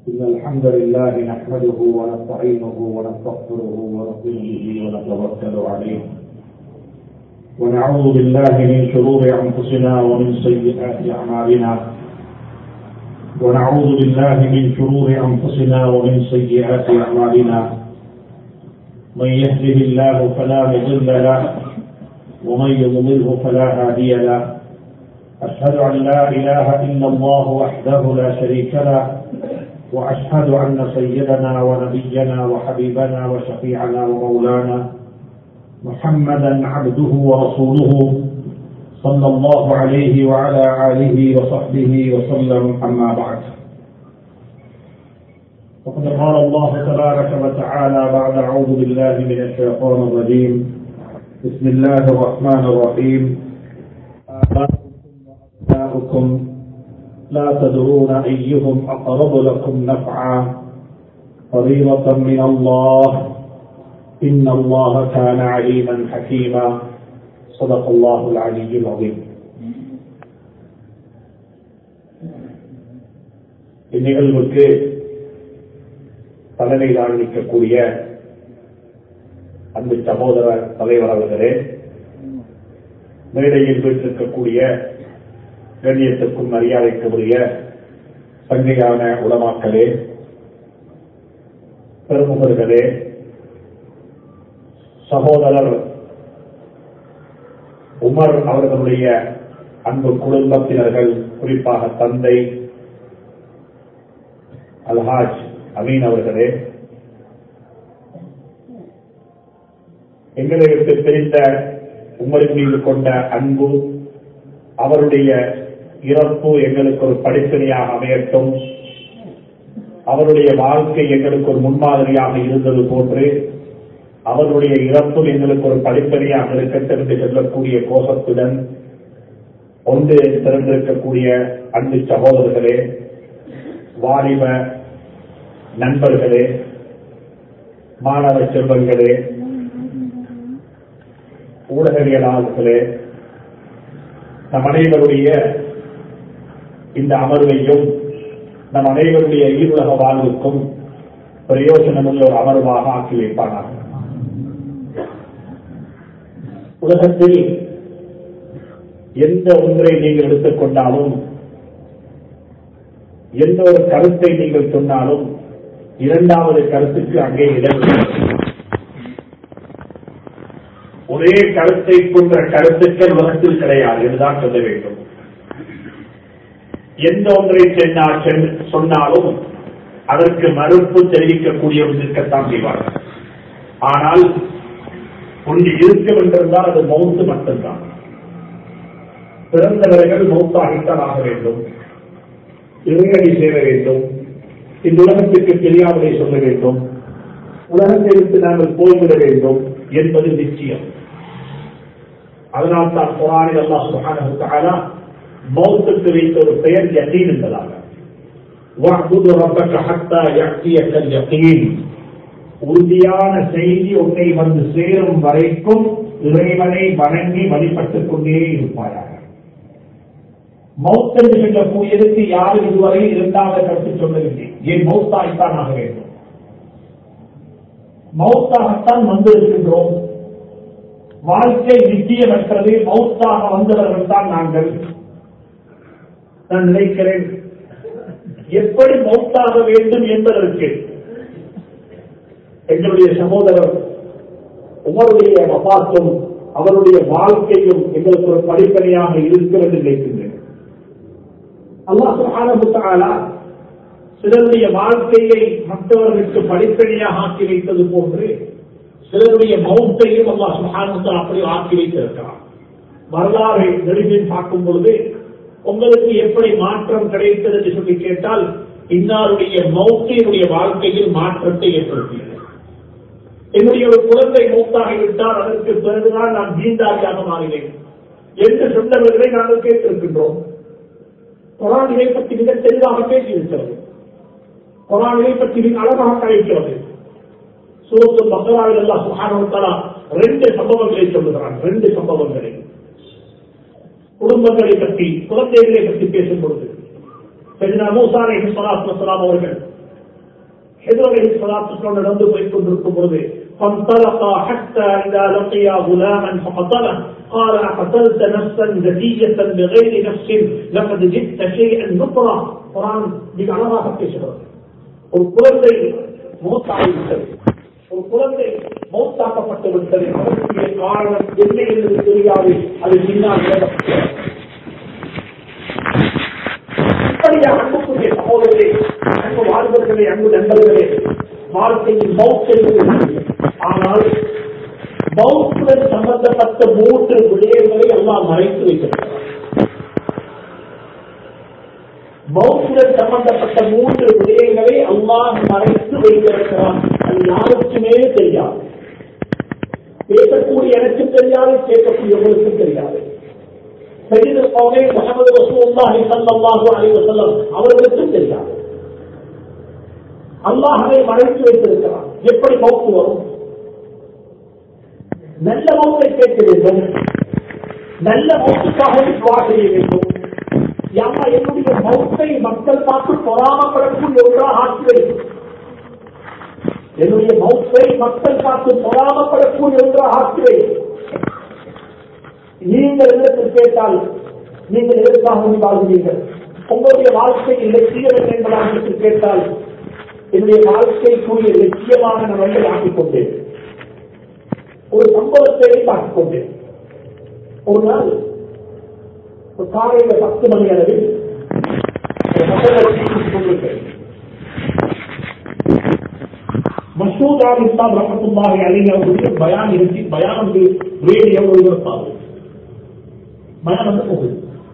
إن الحمد لله نحمده ونستعينه ونستغفره ونؤمن به ونتوكل عليه ونعوذ بالله من شرور أنفسنا ومن سيئات أعمالنا ونعوذ بالله من شرور أنفسنا ومن سيئات أعمالنا من يهده الله فلا مضل له ومن يضلله فلا هادي له أشهد أن لا إله إلا الله وحده لا شريك له وأشهد أن سيدنا ونبينا وحبيبنا وشفيعنا ومولانا محمدا عبده ورسوله صلى الله عليه وعلى آله وصحبه وسلم أما بعد وقد قال الله تبارك وتعالى بعد أعوذ بالله من الشيطان الرجيم بسم الله الرحمن الرحيم آباؤكم لا تدرون أيهم أقرب لكم نفعا فريضة من الله إن الله كان عليما حكيما صدق الله العلي العظيم இந்நிகழ்வுக்கு தலைமை ஆரம்பிக்கக்கூடிய அன்பு சகோதர தலைவர் அவர்களே மேடையில் வீட்டிருக்கக்கூடிய கண்ணியத்துக்கும் மரியாதைக்கும் உரிய சங்கையான உலமாக்களே பெருமுகர்களே சகோதரர் உமர் அவர்களுடைய அன்பு குடும்பத்தினர்கள் குறிப்பாக தந்தை அல்ஹாஜ் அமீன் அவர்களே எங்களை விட்டு பிரிந்த உங்களின் மீது கொண்ட அன்பு அவருடைய இறப்பு எங்களுக்கு ஒரு படிப்பினையாக அமையட்டும் அவருடைய வாழ்க்கை எங்களுக்கு ஒரு முன்மாதிரியாக இருந்தது போன்று அவருடைய இறப்பு எங்களுக்கு ஒரு படிப்பனையாக இருக்கட்டும் என்று சொல்லக்கூடிய கோஷத்துடன் ஒன்று திறந்திருக்கக்கூடிய அன்பு சகோதரர்களே வாலிப நண்பர்களே மாணவ செல்வங்களே ஊடகவியலாளர்களே நம் அனைவருடைய இந்த அமர்வையும் நம் அனைவருடைய ஈருலக வாழ்வுக்கும் பிரயோஜனமுள்ள ஒரு அமர்வாக ஆக்கி வைப்பானார் உலகத்தில் எந்த ஒன்றை நீங்கள் எடுத்துக்கொண்டாலும் எந்த ஒரு கருத்தை நீங்கள் சொன்னாலும் இரண்டாவது கருத்துக்கு அங்கே இடம் ஒரே கருத்தை போன்ற கருத்துக்கள் உலகத்தில் கிடையாது என்றுதான் சொல்ல வேண்டும் எந்த ஒன்றை சொன்னாலும் அதற்கு மறுப்பு தெரிவிக்கக்கூடியவர்கள் இருக்கத்தான் செய்வார்கள் ஆனால் ஒன்று இருக்க வேண்டியிருந்தால் அது மௌத்து மட்டும்தான் பிறந்தவர்கள் மௌத்தாகித்தான் ஆக வேண்டும் இறையடி சேர வேண்டும் இந்த உலகத்திற்கு தெரியாமலே சொல்ல வேண்டும் உலகத்தை விட்டு நாங்கள் போய்விட வேண்டும் என்பது நிச்சயம் அதனால் தான் குரானில் அல்லா சுகான மௌத்துக்கு வைத்த ஒரு பெயர் யகீன் என்பதாக உறுதியான செய்தி உன்னை வந்து சேரும் வரைக்கும் இறைவனை வணங்கி வழிபட்டுக் கொண்டே இருப்பாயாக மௌத் என்று சொல்லக்கூடியதற்கு யாரும் இதுவரை இரண்டாவது கருத்து சொல்லவில்லை ஏன் மௌத்தாய்த்தான் ஆக வேண்டும் மௌத்தாகத்தான் வந்திருக்கின்றோம் வாழ்க்கை நிச்சயமற்றது மௌத்தாக வந்தவர்கள் தான் நாங்கள் நான் நினைக்கிறேன் எப்படி மௌத்தாக வேண்டும் என்பதற்கு எங்களுடைய சகோதரர் உமருடைய வபாத்தும் அவருடைய வாழ்க்கையும் எங்களுக்கு ஒரு படிப்பனையாக இருக்கும் என்று நினைக்கின்றேன் அல்லாஹாலா சிலருடைய வாழ்க்கையை மற்றவர்களுக்கு படிப்பனையாக ஆக்கி வைத்தது போன்று சிலருடைய மௌத்தையும் அல்லா சுகானத்தை அப்படி ஆக்கி வைத்திருக்கிறார் வரலாறு நெடுமையில் பார்க்கும் பொழுது உங்களுக்கு எப்படி மாற்றம் கிடைத்தது என்று சொல்லி கேட்டால் இன்னாருடைய மௌத்தையினுடைய வாழ்க்கையில் மாற்றத்தை ஏற்படுத்தியது என்னுடைய ஒரு குழந்தை மூத்தாகிவிட்டால் அதற்கு பிறகுதான் நான் தீண்டாரியாக மாறினேன் என்று சொன்னவர்களை நாங்கள் கேட்டிருக்கின்றோம் குரான் இதை பற்றி மிக தெளிவாக பேசியிருக்கிறது குரான் இதை பற்றி மிக அழகாக கழிக்கிறது சூரத்து பக்கராவில் எல்லாம் சுகானவர்களா ரெண்டு சம்பவங்களை சொல்லுகிறான் ரெண்டு சம்பவங்களை குடும்பங்களை பற்றி குழந்தைகளை பற்றி பேசும் பொழுது பெருனா மூசா அலைஹி ஸலாத்து வஸலாம் அவர்கள் எதிரவை சலாத்துக்கள் நடந்து போய் கொண்டிருக்கும் பொழுது فانطلقا حتى إذا لقيا غلاما فقتله قال أقتلت نفسا زكية بغير نفس لقد جئت شيئا نكرا قرآن மிக அழகாக பேசுகிறது ஒரு குழந்தை மூத்தாகிவிட்டது ஒரு குழந்ை மௌத்தாக்கப்பட்டு விட்டது அதற்குரிய காரணம் என்ன என்பது தெரியாது அது பின்னால் விளக்கப்பட்டது. இப்படியா அன்புக்குரிய சகோதரே அன்பு வாழ்வர்களே அன்பு நண்பர்களே வாழ்க்கையின் மௌத் என்பது இல்லை. ஆனால் மௌத்துடன் சம்பந்தப்பட்ட மூன்று விடயங்களை எல்லாம் மறைத்து வைத்திருக்கிறார் மௌத்துடன் சம்பந்தப்பட்ட மூன்று விடயங்களை அல்லாஹ் மறைத்து வைத்திருக்கிறான் அது யாருக்குமே தெரியாது பேசக்கூடிய எனக்கும் தெரியாது கேட்கக்கூடியவர்களுக்கும் தெரியாது சையது கௌமே முகமது ரசூலுல்லாஹி ஸல்லல்லாஹு அலைஹி வஸல்லம் அவர்களுக்கும் தெரியாது அல்லாஹ் அதை மறைத்து வைத்திருக்கிறான் எப்படி மௌத்து வரும் நல்ல மௌத்தை கேட்க வேண்டும் நல்ல மௌத்துக்காக துவா செய்ய வேண்டும் யாரா என்னுடைய மௌத்தை மக்கள் பார்த்து பொறாமப்படக்கூடிய ஒன்றாக ஆக்கி வேண்டும் என்னுடைய மௌத்தை மக்கள் பார்த்து பொறாமப்படக்கூடிய ஒன்றாக ஆக்கி வேண்டும் நீங்கள் இடத்தில் கேட்டால் நீங்கள் எதற்காக வாழ்கிறீர்கள் உங்களுடைய வாழ்க்கையில் லட்சியம் என்ன என்பதாக இடத்தில் கேட்டால் என்னுடைய வாழ்க்கைக்குரிய லட்சியமாக நான் வந்து ஆக்கிக் கொண்டேன் ஒரு சம்பவத்தை பார்த்துக் கொண்டேன் ஒரு நாள் ஒரு காலையில பத்து மணி அளவில் ஒரு மகளை பேசிக் கொண்டிருக்கிறேன் மசூத் அலி இஸ்லாம் ரஹத்துல்லாஹி அலைஹி அவர்களுடைய பயான் இருக்கு பயான் வந்து ரேடியோ ஒளிபரப்பாகும் பயான் வந்து போகுது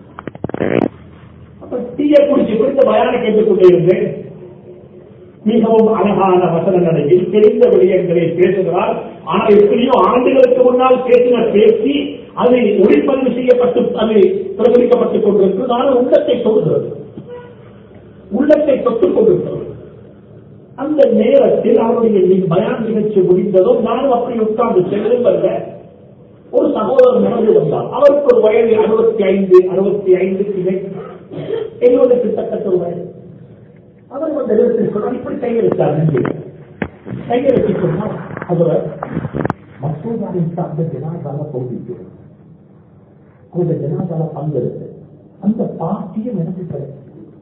அப்ப டீயை குடிச்சு குடித்த பயானை கேட்டுக்கொண்டே இருந்தேன் மிகவும் அழகான வசனங்களையில் தெரிந்த விடயங்களை பேசுகிறார் ஆனால் எத்தனையோ ஆண்டுகளுக்கு முன்னால் பேசின பேசி அது ஒளிப்பதிவு செய்யப்பட்டு அது பிரகடிக்கப்பட்டுக் கொண்டிருக்கிறது ஆனால் உள்ளத்தை தொடுகிறது உள்ளத்தை தொட்டுக் கொண்டிருக்கிறது அந்த நேரத்தில் அவருடைய நி- பயான் நிகழ்ச்சி முடிந்ததும் நானும் அப்படி உட்கார்ந்து செல்லும் அல்ல ஒரு சகோதரர் நடந்து வந்தார் அவருக்கு ஒரு வயது அறுபத்தி ஐந்து அறுபத்தி ஐந்துக்கு இணை என்னோட கிட்டத்தட்ட ஒரு வயது அவர் வந்து இடத்தில் சொன்னார் இப்படி கையெழுத்தார் நன்றி கையெழுத்தி சொன்னார் அவர் மசூதாவின் அந்த ஜனாதால பகுதிக்கு அந்த ஜனாதால பங்கெடுத்து அந்த பாக்கியம் எனக்கு கிடைக்கும்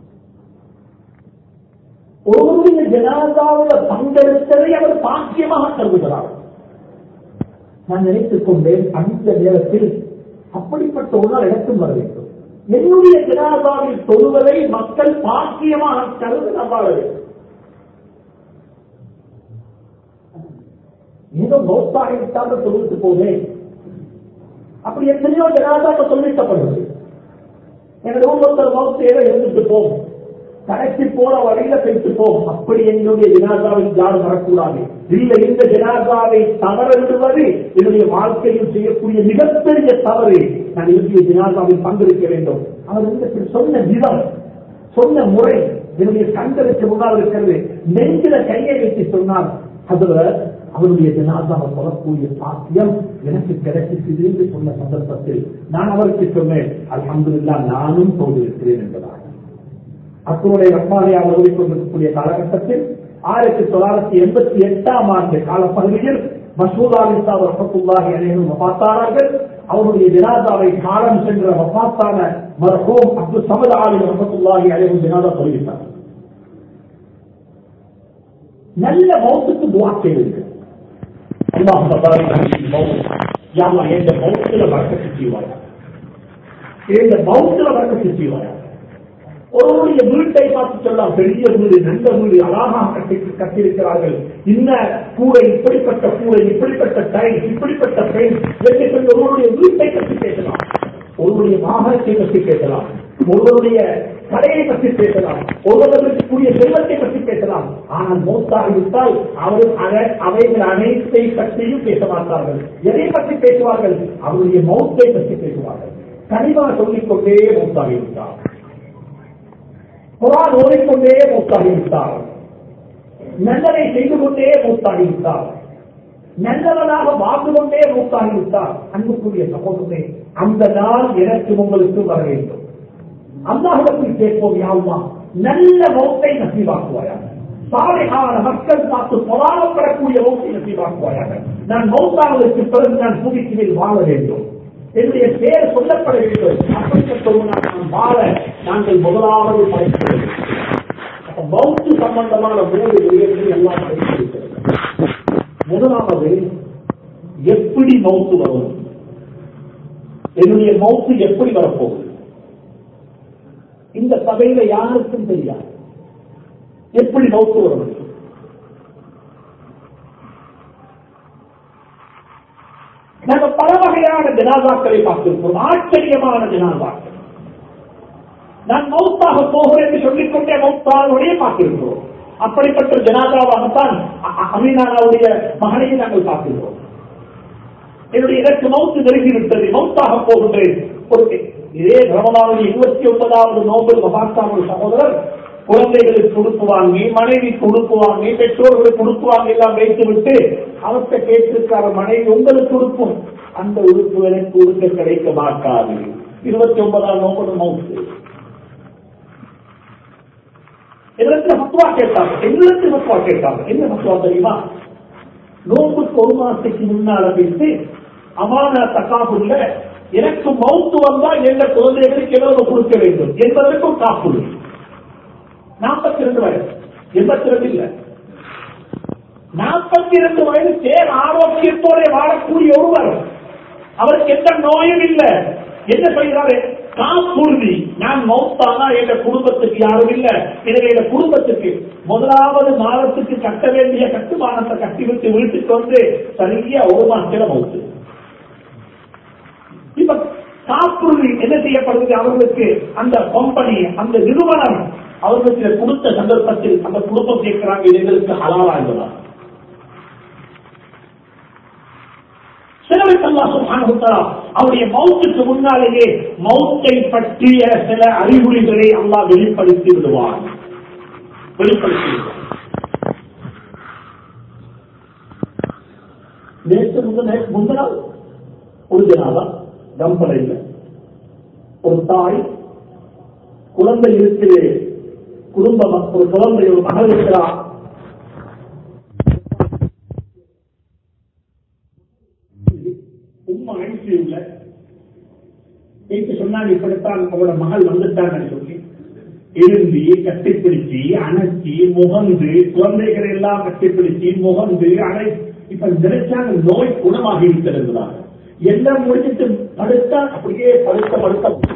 ஒருவருடைய ஜனாதாவில் பங்கெடுத்ததை அவர் பாக்கியமாக கருதுகிறார் நான் நினைத்துக் கொண்டேன் அந்த நேரத்தில் அப்படிப்பட்ட ஒரு நாள் எனக்கும் வர வேண்டும் என்னுடைய ஜனாதாவில் தொழுவதை மக்கள் பாக்கியமாக கருது நான் வாழ வேண்டும் ஏதோ மௌத்தாகிவிட்டால் தொழுவிட்டு போதே அப்படி எத்தனையோ ஜனாதாவை சொல்லிக்கப்படுவது என்னோட ஒவ்வொருத்தர் மௌத்து ஏதோ இருந்துட்டு போகும் கடைசி போற வரையில பேசி போகும் அப்படி என்னுடைய ஜனாதாவில் யாரும் வரக்கூடாது இல்லை இந்த ஜனாதாவை தவறிடுவது என்னுடைய வாழ்க்கையில் செய்யக்கூடிய மிகப்பெரிய தவறு நான் இறுதிய ஜனாதாவில் பங்கெடுக்க வேண்டும் அவர் இந்த சொன்ன விதம் சொன்ன முறை என்னுடைய கண்களுக்கு முன்னால் இருக்கிறது நெஞ்சில கையை வைத்து சொன்னார் அதுல அவருடைய ஜனாதாவை சொல்லக்கூடிய சாத்தியம் எனக்கு கிடைச்சிட்டு என்று சொன்ன சந்தர்ப்பத்தில் நான் அவருக்கு சொன்னேன் அல்ஹம்துலில்லா நானும் தோன்றிருக்கிறேன் என்பதாக அக்பருடைய ரஹ்மானியாக ஓடிக்கொண்டிருக்கக்கூடிய காலகட்டத்தில் ஆயிரத்தி தொள்ளாயிரத்தி எண்பத்தி எட்டாம் ஆண்டு காலப்பகுதியில் மசூத் அலிசா ரஹத்துல்லாஹி அனைவரும் வபாத்தானார்கள் அவருடைய ஜனாதாவை காலம் சென்ற வபாத்தான மர்ஹூம் அப்துல் சமத் ஆலி ரஹத்துல்லாஹி அனைவரும் ஜனாதா தெரிவித்தார் நல்ல மௌத்துக்கு துவா செய்திருக்கு அல்லாஹ் யாமா எந்த மௌத்துல வழக்கத்து செய்வாயா இந்த மௌத்துல வழக்கத்து செய்வாயா ஒருவருடைய வீட்டை பார்த்து சொல்லலாம் பெரிய வீடு நல்ல வீடு அழகாக கட்டி கட்டியிருக்கிறார்கள் இன்ன கூரை இப்படிப்பட்ட கூரை இப்படிப்பட்ட டைல்ஸ் இப்படிப்பட்ட பெயிண்ட் என்று சொல்லி ஒருவருடைய வீட்டை பற்றி பேசலாம் ஒருவருடைய வாகனத்தை பற்றி பேசலாம் ஒருவருடைய கடையை பற்றி பேசலாம் ஒருவருக்கு கூடிய செல்வத்தை பற்றி பேசலாம் ஆனால் மோத்தாகிவிட்டால் அவர் அத- அவைகள் அனைத்தை பற்றியும் பேச மாட்டார்கள் எதை பற்றி பேசுவார்கள் அவருடைய மௌத்தை பற்றி பேசுவார்கள் கனிவா சொல்லிக்கொண்டே மௌத்தாகிவிட்டார் குரான் ஓடிக்கொண்டே மூத்தாகிவிட்டார் நல்லதை செய்து கொண்டே மூத்தாகிவிட்டார் நல்லவனாக வாழ்ந்து கொண்டே மூத்தாகிவிட்டார் அன்புக்குரிய சகோதரே அந்த நாள் எனக்கு உங்களுக்கு வர வேண்டும் அல்லாஹிடத்தில் கேட்போம் யாவுமா நல்ல மௌத்தை நசீவாக்குவாயா சாலைகால மக்கள் பார்த்து பொறாமப்படக்கூடிய மௌத்தை நசீவாக்குவாயாக நான் மௌத்தாவதற்கு பிறகு நான் பூமிக்கு மேல் வாழ வேண்டும் என்னுடைய பேர் சொல்லப்பட வேண்டும் அப்படிப்பட்ட ஒரு நாள் நான் வாழ நாங்கள் முதலாவது படைக்கிறோம் அப்ப மௌத்து சம்பந்தமான மூன்று விடயங்கள் எல்லாம் படித்திருக்கிறது முதலாவது எப்படி மௌத்து வரும் என்னுடைய மௌத்து எப்படி வரப்போகுது இந்த சபையில யாருக்கும் தெரியாது எப்படி மௌத்து வரும் நாங்க பல வகையான ஜனாதாக்களை பார்த்திருக்கிறோம் ஆச்சரியமான ஜனாதாக்கள் நான் மௌத்தாக போகிறேன் என்று சொல்லிக்கொண்டே மௌத்தானுடைய பார்த்திருக்கிறோம் அப்படிப்பட்ட ஜனாதாவாகத்தான் அ- அ- அமீனானாவுடைய மகனையும் நாங்கள் பார்க்கிறோம் என்னுடைய இதற்கு மௌத்து நெருங்கிவிட்டது மௌத்தாக போகின்றேன் ஒரு இதே ரமலானுடைய இருபத்தி ஒன்பதாவது நோபல் மகாத்மா ஒரு சகோதரர் குழந்தைகளுக்கு கொடுப்பு வாங்கி மனைவி கொடுப்பு வாங்கி பெற்றோர்களுக்கு கொடுப்பு வாங்கி எல்லாம் வைத்து விட்டு அவர்கிட்ட கேட்டிருக்கார மனைவி உங்களுக்கு கொடுக்கும் அந்த உறுப்பு எனக்கு உடுக்க கிடைக்க மாட்டாது இருபத்தி ஒன்பதாம் நோபல் மௌத்து என்னிடத்துல மத்துவா கேட்டாங்க என்னிடத்துல மத்துவா கேட்டாங்க என்ன மத்துவா தெரியுமா நோம்புக்கு ஒரு மாசத்துக்கு முன்னால வைத்து அமான தக்காப்புள்ள எனக்கு மௌத்து வந்தா எந்த குழந்தைகளுக்கு எவ்வளவு கொடுக்க வேண்டும் என்பதற்கும் காப்புள் நாற்பத்தி ரெண்டு வயது எண்பத்தி ரெண்டு இல்ல நாற்பத்தி ரெண்டு வயது சேர் ஆரோக்கியத்தோட வாழக்கூடிய ஒருவர் அவருக்கு எந்த நோயும் இல்ல என்ன சொல்கிறாரு காப்புறுதி நான் மௌத்தானா எங்க குடும்பத்துக்கு யாரும் இல்ல எனவே எங்க குடும்பத்துக்கு முதலாவது மாதத்துக்கு கட்ட வேண்டிய கட்டுமானத்தை கட்டிவிட்டு வீட்டுக்கு வந்து சரியா ஒரு மாசத்துல மௌத்து இப்ப காப்புறுதி என்ன செய்யப்படுகிறது அவர்களுக்கு அந்த கம்பெனி அந்த நிறுவனம் அவர்களுக்கு இதை கொடுத்த சந்தர்ப்பத்தில் அந்த குடும்பம் கேட்கிறாங்க இது எங்களுக்கு ஹலாலா என்பதா சிலருக்கு அல்லாஹ் சுப்ஹானஹு வ தஆலா அவருடைய மௌத்துக்கு முன்னாலேயே மௌத்தை பற்றிய சில அறிகுறிகளை அல்லாஹ் வெளிப்படுத்தி விடுவார் வெளிப்படுத்தி விடுவார் நேற்று முந்தின முந்தினால் ஒரு ஜனாதா கம்பளையில் ஒரு தாய் குழந்தை இருக்கிற குடும்பம் ஒரு குழந்தை ஒரு மகள் இருக்கிறார் உம்மா ஐசியூல பேச்சு சொன்னாங்க இப்படித்தான் அவங்களோட மகள் வந்துட்டாங்கன்னு சொல்லி எழுந்தி கட்டிப்பிடிச்சு அணைச்சி முகந்து குழந்தைகளை எல்லாம் கட்டிப்பிடிச்சு முகந்து அணை இப்ப நினைச்சாங்க நோய் குணமாகி இருக்கிறதுனால எல்லாம் முடிச்சிட்டு படுத்தா அப்படியே படுத்த படுத்த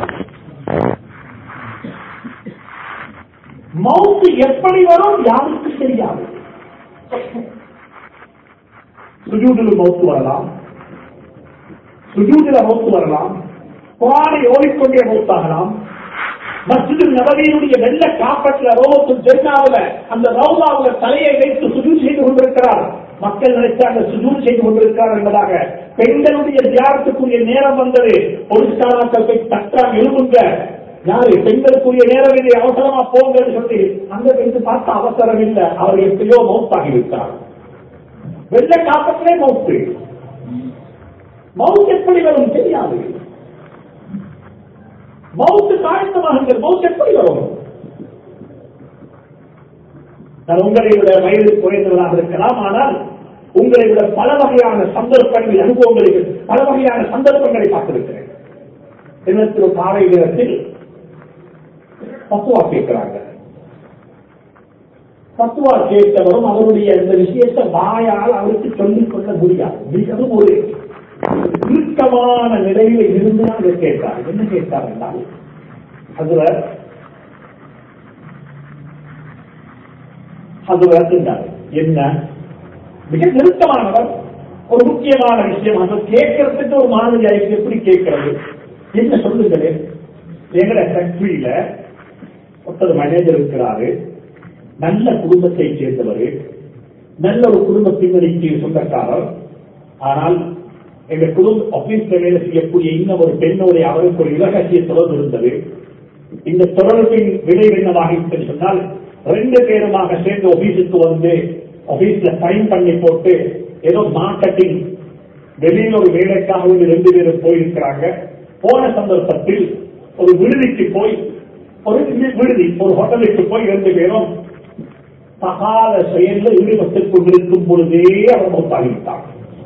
மவுத்து எப்படி வரும் யாருக்கும் தெரியாது சுஜூதில் மவுத்து வரலாம் சுஜூதில மௌத்து வரலாம் குரானை ஓடிக்கொண்டே மௌத்தாகலாம் மஸ்ஜிது நபவியினுடைய வெள்ள காப்பற்ற ரோமத்து ஜென்னாவுல அந்த ரவுதாவுல தலையை வைத்து சுஜூ செய்து கொண்டிருக்கிறார் மக்கள் நினைச்சாங்க சுஜூ செய்து கொண்டிருக்கிறார் என்பதாக பெண்களுடைய தியானத்துக்குரிய நேரம் வந்தது பொலிஸ்காராக்கள் போய் தட்டாங்க எழுப்புங்க யாரு பெண்களுக்குரிய நேரம் இல்லை அவசரமா போங்கன்னு சொல்லி அங்க வைத்து பார்த்த அவசரம் இல்லை அவர் எப்பயோ மௌத்தாகி விட்டார் வெள்ள காப்பத்திலே மௌத்து மவுத் எப்படி வரும் தெரியாது மவுத்து காரணமாகுங்கள் மவுத் எப்படி வரும் நான் உங்களை விட வயது குறைந்தவராக இருக்கலாம் ஆனால் உங்களை விட பல வகையான சந்தர்ப்பங்கள் அனுபவங்களை பல வகையான சந்தர்ப்பங்களை பார்த்திருக்கிறேன் தினத்தில் காலை நேரத்தில் பத்துவா கேட்கிறாங்க பத்துவா கேட்டவரும் அவருடைய இந்த விஷயத்தை வாயால் அவருக்கு சொல்லிக் கொள்ள முடியாது மிகவும் ஒரு இறுக்கமான நிலையில இருந்து அதை கேட்டார் என்ன கேட்டார் என்றால் அதுல அதுல இருந்தார் என்ன மிக நெருக்கமானவர் ஒரு முக்கியமான விஷயம் அது கேட்கறதுக்கு ஒரு மாதிரி ஆயிடுச்சு எப்படி கேட்கறது என்ன சொல்லுங்களே எங்கட ஃபேக்டரியில ஒருத்தர் மேனேஜர் இருக்கிறாரு நல்ல குடும்பத்தை சேர்ந்தவர் நல்ல ஒரு குடும்ப பின்னணிக்கு சொந்தக்காரர் ஆனால் எங்க குடும்ப ஆபீஸ்ல வேலை செய்யக்கூடிய இன்னும் ஒரு பெண்ணோடைய அவருக்கு ஒரு இலகசிய தொடர்பு இருந்தது இந்த தொடர்பின் விளைவு என்னவாக என்று சொன்னால் ரெண்டு பேருமாக சேர்ந்து ஆபீஸுக்கு வந்து ஆபீஸ்ல சைன் பண்ணி போட்டு ஏதோ மார்க்கெட்டிங் வெளியில் ஒரு வேலைக்காக வந்து ரெண்டு பேரும் போயிருக்கிறாங்க போன சந்தர்ப்பத்தில் ஒரு விடுதிக்கு போய் ஒரு விடுதி ஒரு ஹோட்டலுக்கு போய் ரெண்டு பேரும் தகாத செயல்ல ஈடுபட்டுக் கொண்டிருக்கும் பொழுதே அவர் மௌத்தாகிவிட்டார்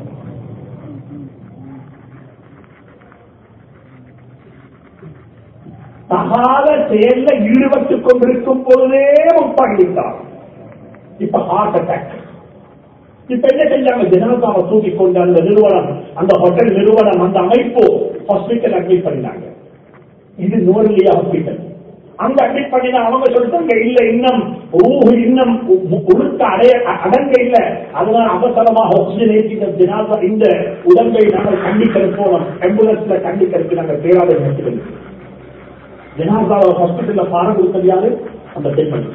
தகாத செயல்ல ஈடுபட்டுக் கொண்டிருக்கும் பொழுதே மௌத்தாகிவிட்டார் இப்ப ஹார்ட் அட்டாக் இப்ப என்ன செஞ்சாங்க ஜனாதாவை தூக்கி கொண்டு அந்த நிறுவனம் அந்த ஹோட்டல் நிறுவனம் அந்த அமைப்பு ஹாஸ்பிட்டல் அட்மிட் பண்ணினாங்க இது நோர்லியா ஹாஸ்பிட்டல் அங்க அட்மிட் பண்ணினா அவங்க சொல்லிட்டாங்க இல்ல இன்னும் ஊஹு இன்னும் உடுக்க அடைய அடங்க இல்ல அதனால அவசரமாக ஆக்சிஜன் ஏற்றி இந்த ஜனாதா இந்த உடம்பை நாங்கள் கண்டிக்கிறது போனோம் ஆம்புலன்ஸ்ல கண்டிக்கிறதுக்கு நாங்கள் பேராத நினைச்சிருந்தோம் ஜனாதாவை ஹாஸ்பிட்டல்ல பாடம் கொடுத்தது யாரு அந்த பெண்மணி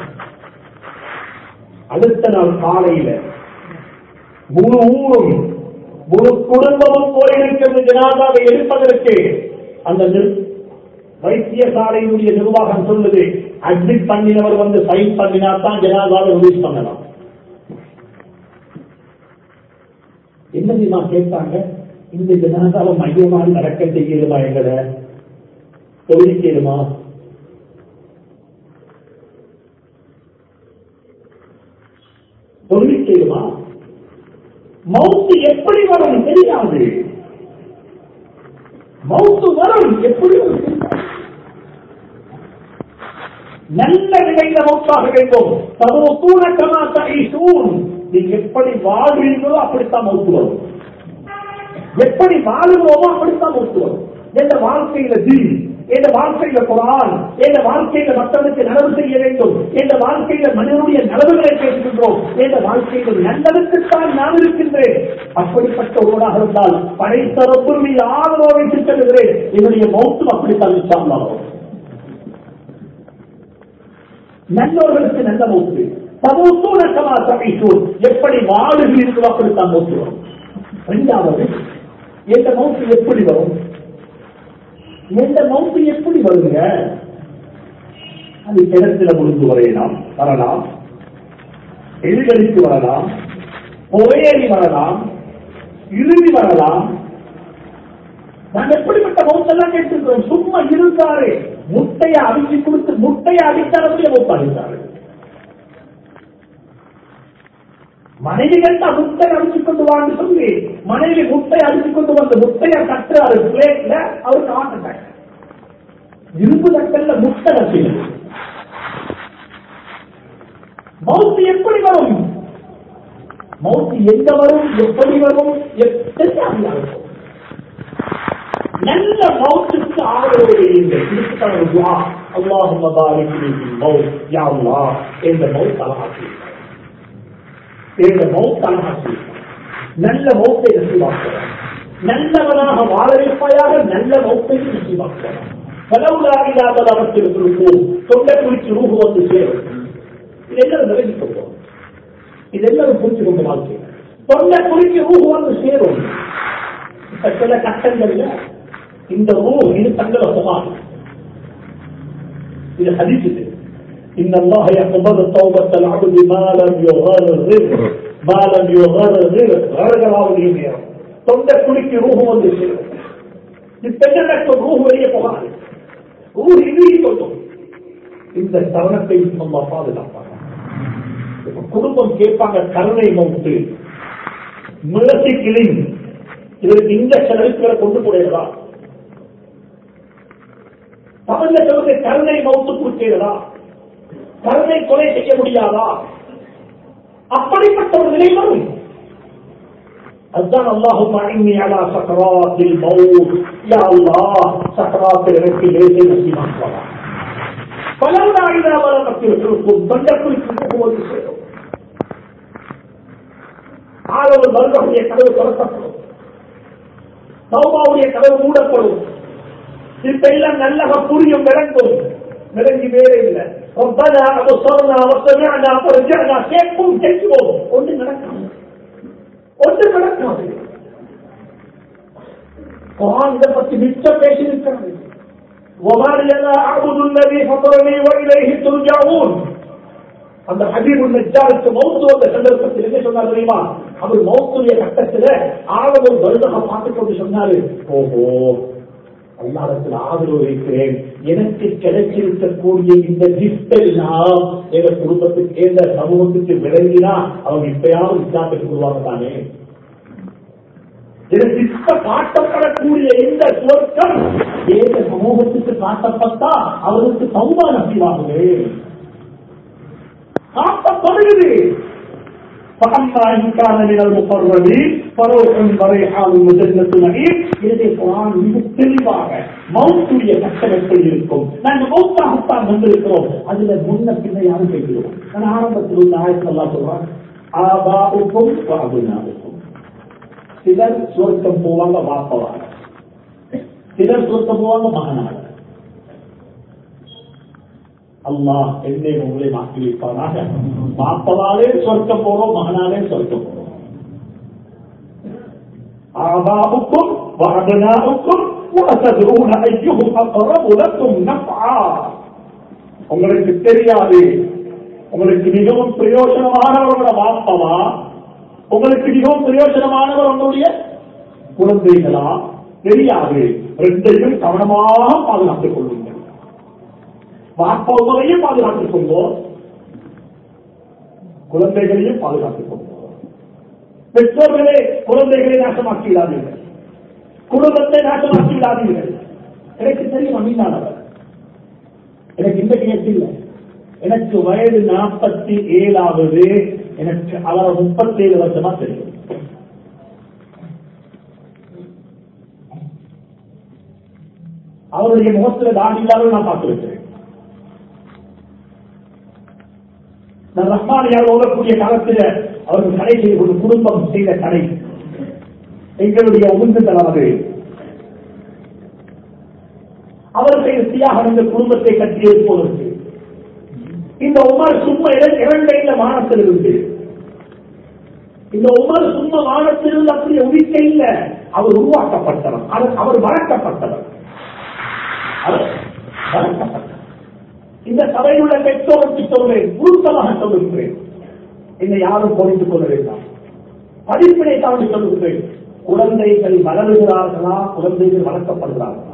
அடுத்த நாள் காலையில முழு ஊரும் முழு குடும்பமும் போயிருக்கிறது ஜனாதாவை எடுப்பதற்கு அந்த நிர்- வைத்தியசாலையினுடைய நிர்வாகம் சொல்லுது அட்மிட் பண்ணினவர் வந்து சைன் பண்ணினா தான் ஜனாதாவை ரிலீஸ் பண்ணலாம் என்ன தெரியுமா கேட்டாங்க இந்த ஜனாதாவை மையமாக நடக்க செய்யணுமா எங்களை தொழிற்கேடுமா தொழிற்கேடுமா மவுத்து எப்படி வரும் தெரியாது மவுத்து வரும் எப்படி வரும் தெரியாது. நல்ல நிலையில மௌத்தாக வேண்டும் தவோ தூணக்கமா தீசூன் நீங்க எப்படி வாழ்வீங்களோ அப்படித்தான் மௌத்து வரும் எப்படி வாழுகிறோமோ அப்படித்தான் மௌத்து வரும் எந்த வாழ்க்கையில தீன் எந்த வாழ்க்கையில குரான் எந்த வாழ்க்கையில மற்றவருக்கு நலவு செய்ய வேண்டும் எந்த வாழ்க்கையில மனிதனுடைய நலவுகளை பேசுகின்றோம் எந்த வாழ்க்கையில நல்லதுக்குத்தான் நான் இருக்கின்றேன் அப்படிப்பட்ட ஒருவராக இருந்தால் படைத்த ரப்பருடைய ஆதரவை வைத்து செல்கிறேன் என்னுடைய மௌத்தும் அப்படித்தான் இன்ஷால்லா வரும் நல்லவர்களுக்கு நல்ல மௌத்து சமூத்தூனக்கமா சமைத்தூர் எப்படி வாழுகிறீர்களோ அப்படித்தான் மௌத்து வரும் இரண்டாவது எந்த மௌத்து எப்படி வரும் எந்த மௌத்து எப்படி வருங்க அது கிணத்துல முழுந்து வரையலாம் வரலாம் எதிர்கழித்து வரலாம் புகையேறி வரலாம் இறுதி வரலாம் நாங்க எப்படிப்பட்ட மௌத்தெல்லாம் கேட்டிருக்கிறோம் சும்மா இருந்தாரு முட்டையை அடிச்சு கொடுத்து முட்டையை அடித்தாரே மௌத்த அடித்தாரு மனைவி கேட்டா முட்டை அடிச்சு கொண்டு வான்னு சொல்லி மனைவி முட்டை அடிச்சு கொண்டு வந்து முட்டையை கட்டுறாரு பிளேட்ல அவருக்கு ஹார்ட் அட்டாக் இரும்பு தட்டல்ல முட்டை கட்டினது மவுத்து எப்படி வரும் மவுத்து எங்க வரும் எப்படி வரும் தெரியாது யாருக்கும் நல்ல மௌத்துக்கு ஆதரவு வையுங்கள் திருப்பத்தவர துவா அல்லாஹும்ம பாரிக் லி ஃபில் மௌத் யா அல்லாஹ் என்ற மௌத் அழகாக்கி என்ற மௌத் அழகாக்கி நல்ல மௌத்தை நசிவாக்குகிறார் நல்லவனாக வாழ வைப்பாயாக நல்ல மௌத்தை நசிவாக்குகிறார் பலவுலா இல்லாத அவற்றில் இருக்கும் தொண்டை குறித்து ரூபு வந்து சேரும் இது எல்லாரும் விலகிக் கொள்வோம் இது எல்லாரும் புரிஞ்சு கொண்ட வாழ்க்கை தொண்டை குறித்து ரூபு வந்து சேரும் இப்ப சில கட்டங்கள்ல இந்த ரூ இது தங்களை சுமார் இது ஹதீஸ் இது إن الله يقبل توبة العبد ما لم يغرر ما لم يغرر غرغراவுடைய நேரம் தொண்டை குளிக்கு ரூஹு வந்து சேரும் இப்ப என்ன நடக்கும் ரூஹு வெளியே போகாது ரூஹு இறுகி கொள்ளும் இந்த தருணத்தை நம்ம பாதுகாப்பாங்க இப்ப குடும்பம் கேட்பாங்க கருணை மௌத்து மிளசி கிளிங் இதற்கு இன்ஜெக்ஷன் அளிப்புகளை கொண்டு போடுகிறதா தமிழ்ல சொல்லுங்க கருணை மௌத்து கொடுக்கிறதா கருணை கொலை செய்ய முடியாதா அப்படிப்பட்ட ஒரு நிலை வரும் அதுதான் அல்லாஹும் அழிமை அலா சக்கராத்தில் மவுத் யா அல்லாஹ் சக்கராத்தில் எனக்கு லேசை நசிமாக்குவதா பலர் நாடினா வளமத்தில் இருக்கும் தொண்டக்குறிக்கு போகும்போது சேரும் ஆளவர் வருவடைய கதவு திறக்கப்படும் சௌபாவுடைய கதவு மூடப்படும் இப்ப எல்லாம் நல்லக புரியும் விளங்கும் விளங்கி வேறே இல்லை ربنا أبصرنا وسمعنا فرجعنا கேட்கும் கேட்கிறோம் ஒன்று நடக்காது ஒன்று நடக்காது குரான் இதை பற்றி மிச்சம் பேசியிருக்கிறது وما لي لا أعبد الذي فطرني وإليه ترجعون அந்த ஹபீபு நஜாருக்கு மௌத்து வந்த சந்தர்ப்பத்தில் என்ன சொன்னார் தெரியுமா அவர் மௌத்துடைய கட்டத்துல ஆழம் ஒரு வருடகம் பார்த்துக் கொண்டு சொன்னாரு ஓஹோ அல்லாடத்தில் ஆதரவு வைக்கிறேன் எனக்கு கிடைச்சிருக்கக்கூடிய இந்த கிஃப்ட் எல்லாம் எங்க குடும்பத்துக்கு எந்த சமூகத்துக்கு விளங்கினா அவங்க இப்பயாவது இஸ்லாத்துக்கு உருவாங்க தானே எனக்கு இப்ப காட்டப்படக்கூடிய இந்த சுவர்க்கம் ஏக சமூகத்துக்கு காட்டப்பட்டா அவருக்கு சௌபா நம்பிவாகுது காட்டப்படுகிறது فأما إن كان من المقربين فروح وريحان وجنة نعيم இதே குரான் மிக தெளிவாக மௌத்துடைய கட்டம் எப்படி இருக்கும் நாங்கள் மௌத்தாகத்தான் வந்திருக்கிறோம் அதுல முன்ன பின்ன யாரும் கேட்கிறோம் நான் ஆரம்பத்தில் உள்ள ஆயிரத்தி நல்லா சொல்றேன் ஆபாவுக்கும் அபுனாவுக்கும் சிலர் சுவர்க்கம் போவாங்க வாப்பவாங்க சிலர் சுவர்க்கம் போவாங்க மகனாக அல்லாஹ் என்னை உங்களை மாற்றி வைப்பானாக மாப்பதாலே சொர்க்கம் போறோம் மகனாலே சொர்க்கம் போறோம் ஆபாவுக்கும் வஅபனாவுக்கும் وَأَتَدْرُونَ أَيُّهُمْ أَقْرَبُ لَكُمْ نَفْعًا உங்களுக்கு தெரியாது உங்களுக்கு மிகவும் பிரயோஜனமானவர்களோட வாப்பவா உங்களுக்கு மிகவும் பிரயோஜனமானவர் உங்களுடைய குழந்தைகளா தெரியாது ரெண்டையும் கவனமாக பாதுகாத்துக் கொள்ளுங்கள் வாப்பாவையும் பாதுகாத்துக் கொள்வோம் குழந்தைகளையும் பாதுகாத்துக் கொள்வோம் பெற்றோர்களே குழந்தைகளை நாசமாக்கி விடாதீர்கள் குடும்பத்தை நாசமாக்கி விடாதீர்கள் எனக்கு தெரியும் அமீனானவர் எனக்கு இந்த கேட்டு இல்லை எனக்கு வயது நாற்பத்தி ஏழாவது எனக்கு அவரை முப்பத்தி ஏழு வருஷமா தெரியும் அவருடைய முகத்துல தாடி இல்லாத நான் பார்த்திருக்கிறேன் நான் ரஹ்மானியால் ஓடக்கூடிய காலத்தில் அவர்கள் கடை செய்து கொண்டு குடும்பம் செய்த கடை எங்களுடைய உந்துதலாவது அவர் செய்த தியாகம் இந்த குடும்பத்தை கட்டி எழுப்புவதற்கு இந்த உமர் சும்மா இர- இரண்டையில வானத்தில் இருந்து இந்த உமர் சும்மா வானத்தில் இருந்து அப்படி உதிக்க இல்ல அவர் உருவாக்கப்பட்டவர் அவர் அவர் வளர்க்கப்பட்டவர் அவர் வளர்க்கப்பட்டவர் இந்த சபையில் உள்ள பெற்றோருக்கு சொல்கிறேன் உருத்தமாக சொல்லுகிறேன் என்னை யாரும் புரிந்து கொள்ள வேண்டாம் படிப்பினை தாண்டி சொல்லுகிறேன் குழந்தைகள் வளருகிறார்களா குழந்தைகள் வளர்க்கப்படுகிறார்களா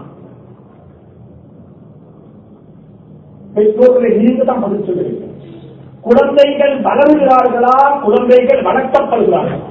பெற்றோர்களை நீங்க தான் பதில் சொல்ல வேண்டும் குழந்தைகள் வளருகிறார்களா குழந்தைகள் வளர்க்கப்படுகிறார்களா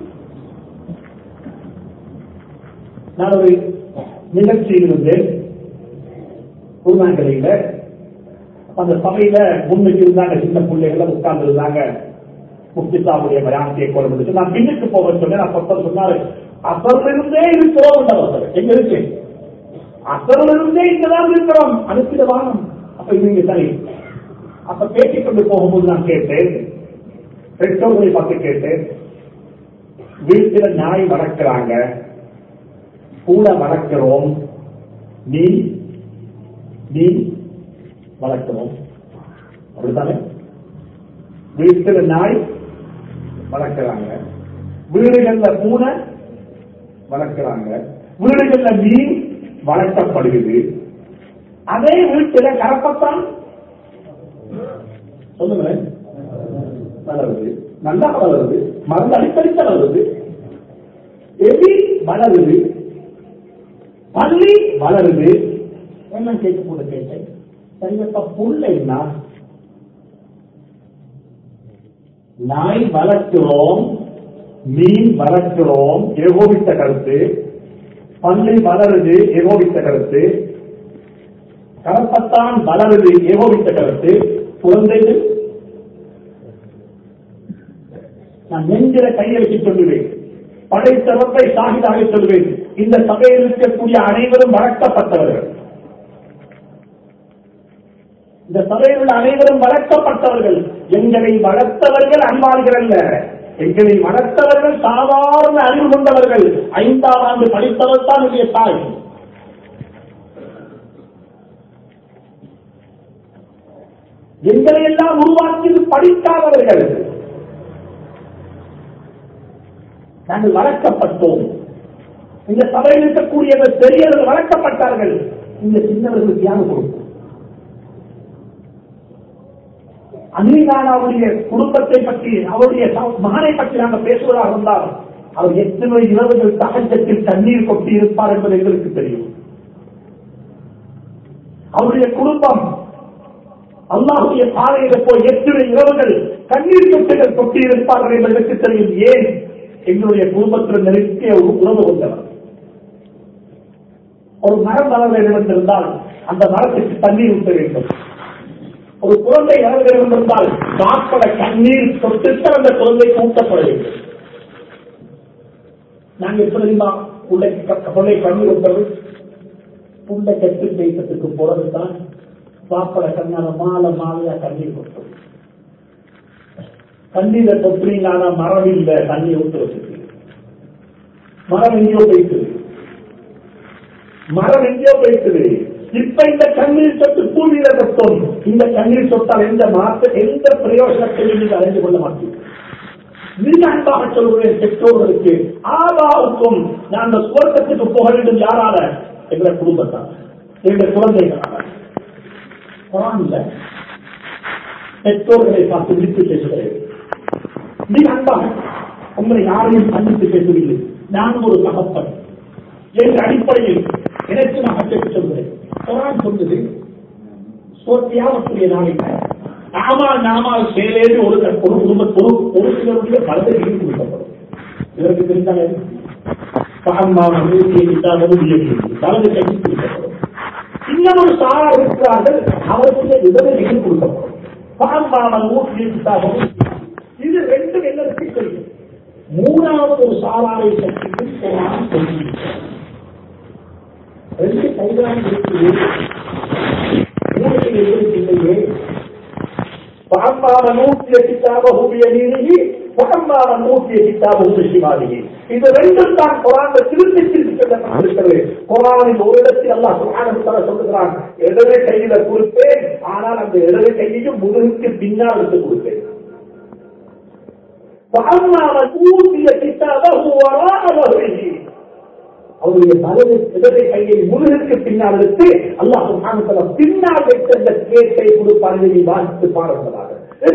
நான் ஒரு நிகழ்ச்சியில் இருந்தேன் குருநாங்கலையில அந்த சபையில முன்னுக்கு இருந்தாங்க சின்ன பிள்ளைகள் உட்கார்ந்து இருந்தாங்க முக்திசாவுடைய பயானத்தை கொண்டு நான் பின்னுக்கு போக சொன்னேன் நான் பக்கம் சொன்னாரு அசர்ல இருந்தே இருக்கிறோம் ஒருத்தர் எங்க இருக்கு அசர்ல இருந்தே இங்கதான் இருக்கிறோம் அனுப்பிட வானம் அப்ப இவங்க சரி அப்ப பேசிக் கொண்டு போகும்போது நான் கேட்டேன் பெற்றோர்களை பார்த்து கேட்டேன் வீட்டுல நாய் வளர்க்கிறாங்க கூட வளர்க்கிறோம் நீ நீ வளர்க்கிறோம் அப்படித்தானே வீட்டுல நாய் வளர்க்கிறாங்க வீடுகள்ல பூனை வளர்க்கிறாங்க வீடுகள்ல மீன் வளர்க்கப்படுகிறது அதே வீட்டுல கரப்பத்தான் சொல்லுங்களேன் வளருது நல்லா வளருது மருந்து அடிக்கடிக்க வளருது எலி வளருது பள்ளி வளருது என்ன கேட்க கூட கேட்டேன் சரியப்பா புள்ளைன்னா நாய் வளர்க்கிறோம் மீன் வளர்க்கிறோம் ஏகோபித்த கருத்து பள்ளி வளருது ஏகோபித்த கருத்து கரப்பத்தான் வளருது ஏகோபித்த கருத்து குழந்தைகள் நான் நெஞ்சில கையை வச்சு சொல்லுவேன் படைத்தவத்தை சாகிதாக சொல்லுவேன் இந்த சபையில் இருக்கக்கூடிய அனைவரும் வளர்க்கப்பட்டவர்கள் இந்த சபையில் உள்ள அனைவரும் வளர்க்கப்பட்டவர்கள் எங்களை வளர்த்தவர்கள் அன்பார்கள் அல்ல எங்களை வளர்த்தவர்கள் சாதாரண அறிவு கொண்டவர்கள் ஐந்தாம் ஆண்டு படித்தவர் தான் என்னுடைய தாய் எங்களை எல்லாம் உருவாக்கியது படிக்காதவர்கள் நாங்கள் வளர்க்கப்பட்டோம் இந்த சபையில் இருக்கக்கூடிய பெரியவர்கள் வளர்க்கப்பட்டார்கள் இந்த சின்னவர்களுக்கு யாரும் கொடுக்கும் அமீனானாவுடைய குடும்பத்தை பற்றி அவருடைய ச- மகனை பற்றி நாங்கள் பேசுவதாக இருந்தால் அவர் எத்தனை இரவுகள் தகஞ்சத்தில் தண்ணீர் கொட்டி இருப்பார் என்பது எங்களுக்கு தெரியும் அவருடைய குடும்பம் அல்லாஹுடைய பாதையில போய் எத்தனை இரவுகள் கண்ணீர் சொட்டுகள் கொட்டி இருப்பார்கள் என்று எனக்கு தெரியும் ஏன் எங்களுடைய குடும்பத்தில் நெருங்கிய ஒரு உறவு கொண்டவர் ஒரு மரம் வளர வேண்டும் என்றால் அந்த மரத்துக்கு தண்ணீர் ஊட்ட வேண்டும் ஒரு குழந்தை வளர வேண்டும் என்றால் மாப்பட கண்ணீர் சொட்டுக்கு அந்த குழந்தைக்கு ஊட்டப்பட வேண்டும் நாங்க எப்படி தெரியுமா பிள்ளைக்கு குழந்தை கண்ணீர் ஊட்டது புண்டை கட்டி தேசத்துக்கு போறதுதான் பாப்பட கண்ணால மாலை மாலையா கண்ணீர் கொட்டும் கண்ணீரை தொட்டுறீங்கன்னா மரம் இல்ல தண்ணி ஊற்றுறதுக்கு மரம் எங்கேயோ போயிட்டுது மரம் எங்கேயோ போயிட்டுது இப்ப இந்த கண்ணீர் சொட்டு பூமியில கொட்டும் இந்த கண்ணீர் சொட்டால் எந்த மாற்ற எந்த பிரயோஜனத்தையும் நீங்கள் அறிந்து கொள்ள மாட்டீங்க மிக அன்பாக சொல்கிறேன் பெற்றோர்களுக்கு ஆதாவுக்கும் நாங்கள் சுவர்க்கத்துக்கு போக வேண்டும் யாரால எங்களை குடும்பத்தால் எங்களுடைய குழந்தைகளால குரான்ல பெற்றோர்களை பார்த்து விழித்து பேசுகிறேன் மிக அன்பாக உங்களை யாரையும் சந்தித்து பேசவில்லை நான் ஒரு தகப்பன் என்ற அடிப்படையில் எனக்கு நான் கற்று சொல்கிறேன் குரான் சொன்னது சோத்தியாவக்கூடிய நாளில் நாமால் நாமால் செயலேறு ஒரு ஒரு குடும்ப ஒரு ஒரு சிலருடைய பலத்தை ஈடு கொடுக்கப்படும் இதற்கு தெரிந்தாலே பகம்மான மூர்த்தியை கிட்டாகவும் வலது கைக்கு கொடுக்கப்படும் இன்னும் ஒரு சாரார் இருக்கிறார்கள் அவர்களுடைய விதவை ஈடு கொடுக்கப்படும் பகம்மான மூர்த்தியை கிட்டாகவும் இது ரெண்டும் எல்லாருக்கும் தெரியும் மூணாவது ஒரு சாராரை பற்றி குரான் சொல்லியிருக்கிறது ரெண்டு கைதான் இருக்குது மூணுக்கு எதிர்ப்பு இல்லையே فأما من أوتي كتابه بيمينه وأما من أوتي كتابه بشماله இது ரெண்டும் தான் குரான் திருப்பி திருப்பி சொல்லப்பட்டிருக்கிறது குரானில் ஒரு இடத்தில் அல்லாஹ் சுகான சொல்லுகிறான் இடது கையில கொடுப்பேன் ஆனால் அந்த இடது கையையும் முதுகுக்கு பின்னால் எடுத்து கொடுப்பேன் فأما من أوتي كتابه وراء ظهره அவருடைய வலது இடதை கையை முருகனுக்கு பின்னால் எடுத்து அல்லாஹ் சுப்ஹானஹு பின்னால் வைத்த அந்த கேட்டை கொடுப்பார்கள் நீ வாசித்து பாருங்களாக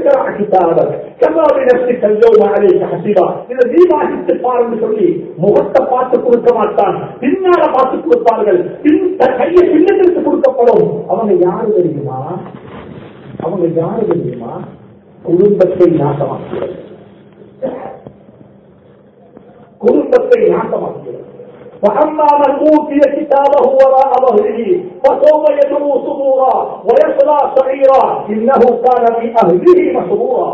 சொல்லி முகத்தை பார்த்து கொடுக்க மாட்டான் பின்னால பார்த்து கொடுப்பார்கள் கையை பின்னத்திற்கு கொடுக்கப்படும் அவங்க யாரு தெரியுமா அவங்க யாரு தெரியுமா குடும்பத்தை நாசமாக்குகிறது குடும்பத்தை நாசமாக்குகிறது فأما من أوتي كتابه وراء ظهره فسوف يدعو ثبورا ويصلى سعيرا إنه كان في أهله مسرورا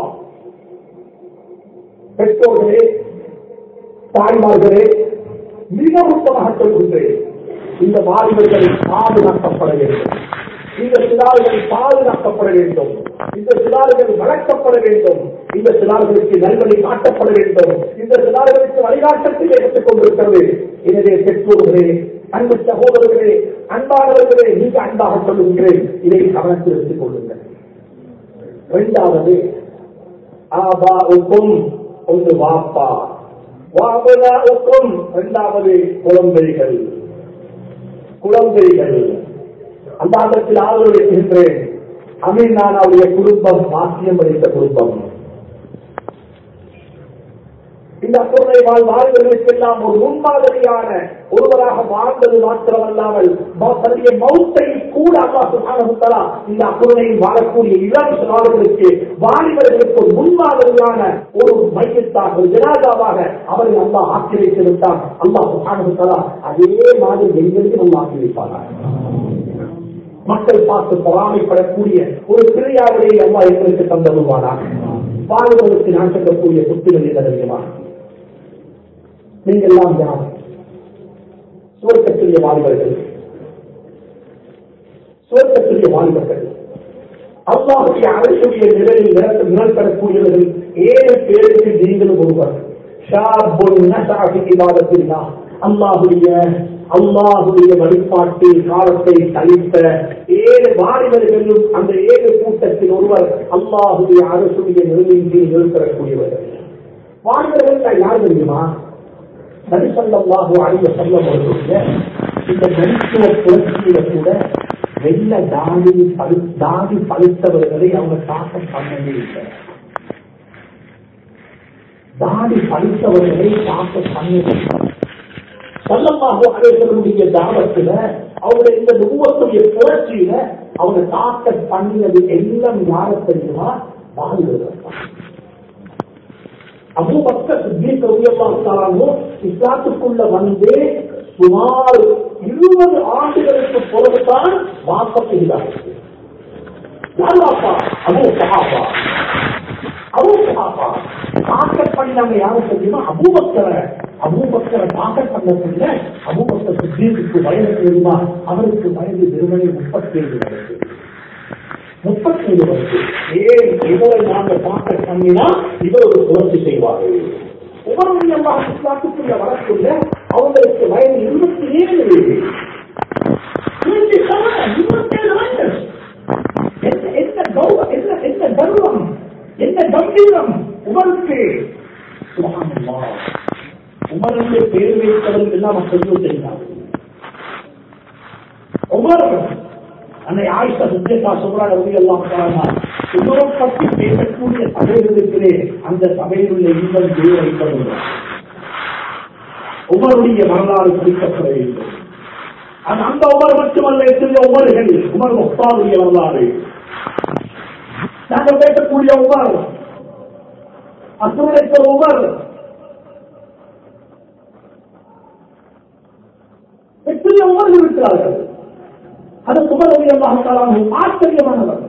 பெற்றோர்களே தாய்மார்களே மிக முக்கியமாக சொல்கின்றேன் இந்த வாலிபர்கள் பாதுகாக்கப்பட வேண்டும் இந்த சிறார்கள் பாதுகாக்கப்பட வேண்டும் இந்த சிறார்கள் வளர்க்கப்பட வேண்டும் இந்த சிறார்களுக்கு நல்வழி காட்டப்பட வேண்டும் இந்த சிறார்களுக்கு வழிகாட்டத்தில் எடுத்துக் கொண்டிருக்கிறது எனவே பெற்றோர்களே அன்பு சகோதரர்களே அன்பானவர்களே மிக அன்பாக சொல்லுகின்றேன் இதை கவனத்தில் எடுத்துக் கொள்ளுங்கள் இரண்டாவது ஆபாவுக்கும் ஒன்று வாப்பா வாபனாவுக்கும் இரண்டாவது குழந்தைகள் குழந்தைகள் அந்தாண்டத்தில் ஆதரவு வைக்கின்றேன் அமீனானாவுடைய குடும்பம் மாற்றியம் அளித்த குடும்பம் இந்த பொருளை வாழ் வாழ்வர்களுக்கெல்லாம் ஒரு முன்மாதிரியான ஒருவராக வாழ்ந்தது மாத்திரமல்லாமல் தன்னுடைய மௌத்தை கூட அல்லா சுகானமுத்தலா இந்த அக்குரணையில் வாழக்கூடிய இளம் நாடுகளுக்கு வாலிபர்களுக்கு ஒரு முன்மாதிரியான ஒரு மையத்தாக ஒரு ஜனாதாவாக அவரை அல்லா ஆக்கி வைத்திருந்தார் அல்லா சுகானமுத்தலா அதே மாதிரி எங்களுக்கு நம்ம ஆக்கி வைப்பார்கள் மக்கள் பார்த்து பொறாமைப்படக்கூடிய ஒரு பிரியாவிலே அம்மா எங்களுக்கு தந்தருவானா வாழ்வதற்கு நான் சொல்லக்கூடிய புத்திகள் என்ன தெரியுமா நீங்கள் எல்லாம் யார் சுவர்க்கத்திரிய வாலிபர்கள் சுவர்க்கத்திரிய வாலிபர்கள் அல்லாஹுடைய அரசுடைய நிலையில் நிரப்ப நிரப்படக்கூடியவர்கள் ஏழு பேருக்கு நீங்களும் ஒருவர் அல்லாஹுடைய அல்லாஹுடைய வழிபாட்டில் காலத்தை கழித்த ஏழு வாலிபர்களும் அந்த ஏழு கூட்டத்தில் ஒருவர் அல்லாஹுடைய அரசுடைய நிலையின் கீழ் நிறுத்தரக்கூடியவர்கள் வாலிபர்கள் யார் தெரியுமா நரிசல்லாஹு அழிய சொல்லக்கூடிய இந்த மருத்துவ புரட்சியில கூட வெள்ள தாடி பழு தாடி பழுத்தவர்களை அவங்க தாக்கம் பண்ணவே இல்லை தாடி பழுத்தவர்களை தாக்கம் பண்ணவே சொல்ல சொல்லமாக அனைவருடைய தாபத்துல அவங்க இந்த நுவத்துடைய புரட்சியில அவங்க தாக்க பண்ணினது எல்லாம் யார தெரியுமா வாழ்வதற்கு அபூபக்கர் சித்திக் ரலியல்லாஹு தஆலா இஸ்லாத்துக்குள்ள வந்து சுமார் இருபது ஆண்டுகளுக்கு பிறகுதான் வாக்கம் செய்தார்கள் யார் வாப்பா அபூ சஹாபா அபூ சஹாபா தாக்கல் பண்ணாங்க யாரும் தெரியுமா அபூபக்கரை அபூபக்கரை தாக்கல் பண்ண அபூபக்கர் சித்திக்கு வயது தெரியுமா அவருக்கு வயது வெறுமனே முப்பத்தேழு வயது முப்பத்தேழு வயது ஏன் இவரை நாங்கள் தாக்கல் பண்ணினா இவர் ஒரு புரட்சி செய்வார்கள் உமருடைய இஸ்லாத்துக்குள்ள வரக்குள்ள அவங்களுக்கு வயது இருபத்தி ஏழு இருபத்தேழு வயது என்ன என்ன கௌரவம் என்ன என்ன கர்வம் என்ன கம்பீரம் உமருக்கு சுபஹானல்லாஹ் உமருடைய பேர் வைத்தவர்கள் எல்லாம் மக்களும் தெரிந்தார்கள் உமர் அன்னை ஆயிஷா சுத்தியக்கா சொல்றாங்க ரவி எல்லாம் உமரை பற்றி பேசக்கூடிய சபைகள் இருக்கிறே அந்த சபையில் உள்ள இன்பம் தேவை வைக்கவில்லை உமருடைய வரலாறு படிக்கப்பட வேண்டும் அது அந்த உமர் மட்டுமல்ல எத்தனை உமர்கள் உமர் ஒப்பாருடைய வரலாறு நாங்கள் பேசக்கூடிய உமர் அசுரத்த உமர் எத்தனை உமர்கள் இருக்கிறார்கள் அது உமரவி அல்லாஹாலும் ஆச்சரியமானவர்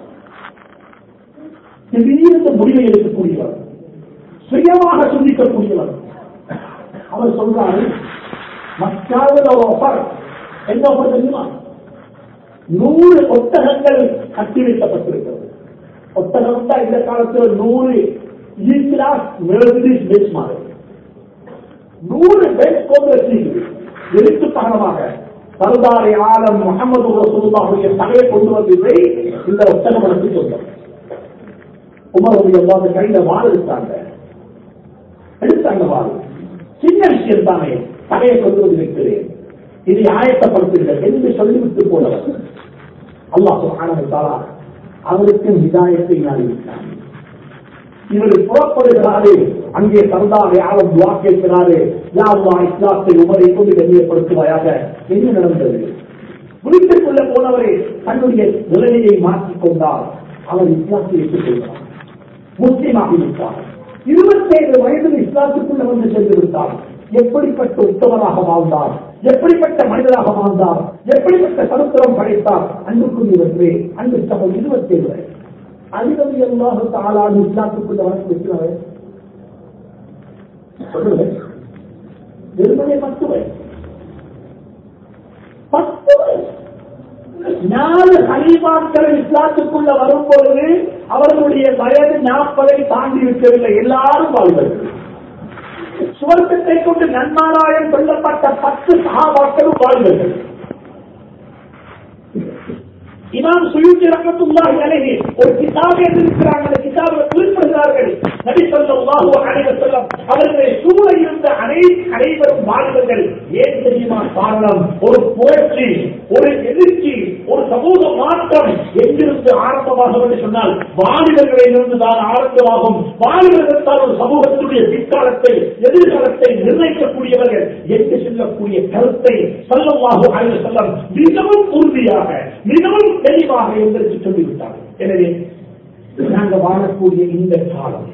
திடீர்னு முடிவை எடுக்கக்கூடியவர் சுயமாக சிந்திக்கக்கூடியவர் அவர் சொல்றாரு மக்காவில் ஒரு ஒஃபர் என்ன ஒஃபர் தெரியுமா நூறு ஒட்டகங்கள் கட்டி வைக்கப்பட்டிருக்கிறது ஒட்டகம் தான் இந்த காலத்தில் நூறு ஈக்கிலாஸ் மெர்சிடிஸ் பெஞ்ச் மாதிரி நூறு பெஞ்ச் கொண்டு வச்சிருக்கு எழுத்து காரணமாக சர்தாரி ஆலம் முகமது ரசூலுல்லாஹுடைய தலையை கொண்டு வந்ததை இந்த ஒட்டகம் நடத்தி சொன்னார் உமருடைய அந்த கையில வாழ் எடுத்தாங்க எடுத்தாங்க வாழ் சின்ன விஷயம் தானே தலையை கொண்டு வந்து வைக்கிறேன் இதை ஆயத்தப்படுத்துங்கள் என்று சொல்லிவிட்டு போனவர் அல்லாஹ் சுப்ஹானஹு தஆலா அவருக்கு ஹிதாயத்தை அறிவித்தார் இவர் புறப்படுகிறாரு அங்கே சர்தார் யாரும் துவா கேட்கிறாரு யாருவா இஸ்லாத்தை உமரை கொண்டு கண்ணியப்படுத்துவாயாக என்ன நடந்தது வீட்டுக்குள்ள போனவரை தன்னுடைய நிலையை மாற்றிக் கொண்டார் அவர் இஸ்லாத்தை ஏற்றுக்கொண்டார் முஸ்லீமாக விட்டார் இருபத்தேழு வயதில் இஸ்லாத்துக்குள்ள வந்து சென்று விட்டார் எப்படிப்பட்ட உத்தமராக வாழ்ந்தார் எப்படிப்பட்ட மனிதராக வாழ்ந்தார் எப்படிப்பட்ட சரித்திரம் படைத்தார் அன்புக்குரியவர்களே அன்பு சகோதரர் இருபத்தேழு வயது அதிபதி அல்லாஹு தாளாது இஸ்லாத்துக்குள்ள வளர்ச்சி வைக்கிறார் சொல்லுங்க வெறுமனே பத்து வயசு பத்து வயசு நாலு ஹலீமாக்கள் இஸ்லாத்துக்குள்ள வரும்பொழுது அவர்களுடைய வயது நாற்பதை தாண்டி இருக்கவில்லை எல்லாரும் வாழ்வார்கள் சுவர்க்கத்தை கொண்டு நன்மாராயம் சொல்லப்பட்ட பத்து சகாபாக்களும் வாழ்வார்கள் இமாம் சுயூத்தி ரஹமத்துல்லாஹி அலைஹி ஒரு கிதாபை எழுதியிருக்கிறாங்க அந்த கிதாபில் குறிப்பிடுகிறார்கள் நபி ஸல்லல்லாஹு அலைஹி வஸல்லம் அவர்களை சூழ இருந்த அனைத்து அனைவரும் வாலிபர்கள் ஏன் தெரியுமா காரணம் ஒரு புரட்சி ஒரு எதிர்ச்சி ஒரு சமூக மாற்றம் எங்கிருந்து ஆரம்பமாகும் என்று சொன்னால் வாலிபர்களிலிருந்து தான் ஆரம்பமாகும் வாலிபர்கள் தான் ஒரு சமூகத்துடைய பிற்காலத்தை எதிர்காலத்தை நிர்ணயிக்கக்கூடியவர்கள் என்று சொல்லக்கூடிய கருத்தை சொல்லவாக ஆய்வு செல்லம் மிகவும் உறுதியாக மிகவும் தெளிவாக எங்களுக்கு சொல்லிவிட்டார் எனவே நாங்கள் வாழக்கூடிய இந்த காலம்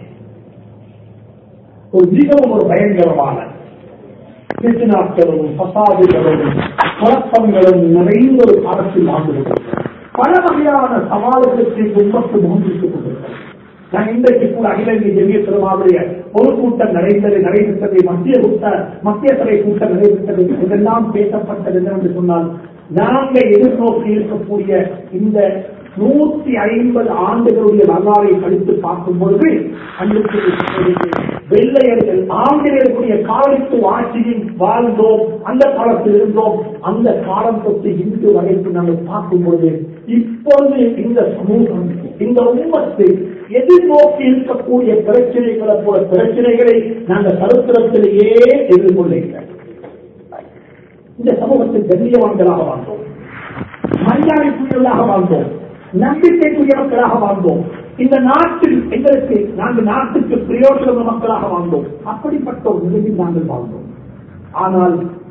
ஒரு மிகவும் ஒரு பயங்கரமான பிசினாக்களும் பசாதுகளும் குழப்பங்களும் நிறைந்த ஒரு காலத்தில் வாழ்ந்து பல வகையான சவால்களுக்கு உண்மத்து முகந்திருத்துக் கொண்டிருக்கிறது நான் இன்றைக்கு கூட அகில இந்திய ஜெமிய திருமாவுடைய பொது கூட்டம் நடைபெற்றது நடைபெற்றது மத்திய கூட்ட மத்திய சபை கூட்டம் நடைபெற்றது இதெல்லாம் பேசப்பட்டது என்னவென்று சொன்னால் நாங்கள் எதிர்நோக்கி இருக்கக்கூடிய இந்த நூத்தி ஐம்பது ஆண்டுகளுடைய வரலாறை படித்து பார்க்கும் பொழுது அன்றைக்கு வெள்ளையர்கள் ஆங்கிலேயர்களுடைய காலத்து ஆட்சியில் வாழ்ந்தோம் அந்த காலத்தில் இருந்தோம் அந்த காலம் தொட்டு இன்று வரைக்கும் நாங்கள் பார்க்கும் பொழுது இப்பொழுது இந்த சமூகம் இந்த உண்மத்து எதிர்நோக்கி இருக்கக்கூடிய பிரச்சனைகளை போல பிரச்சனைகளை நாங்கள் சரித்திரத்திலேயே எதிர்கொள்ளுகிறோம் இந்த சமூகத்தில் கண்ணியவான்களாக வாழ்ந்தோம் மரியாதைக்குரியவர்களாக வாழ்ந்தோம் நம்பிக்கைக்குரிய மக்களாக வாழ்ந்தோம் இந்த நாட்டில் எங்களுக்கு நாங்கள் நாட்டுக்கு பிரயோஜன மக்களாக வாழ்ந்தோம் அப்படிப்பட்ட ஒரு நிலையில் நாங்கள் வாழ்ந்தோம் ஆனால்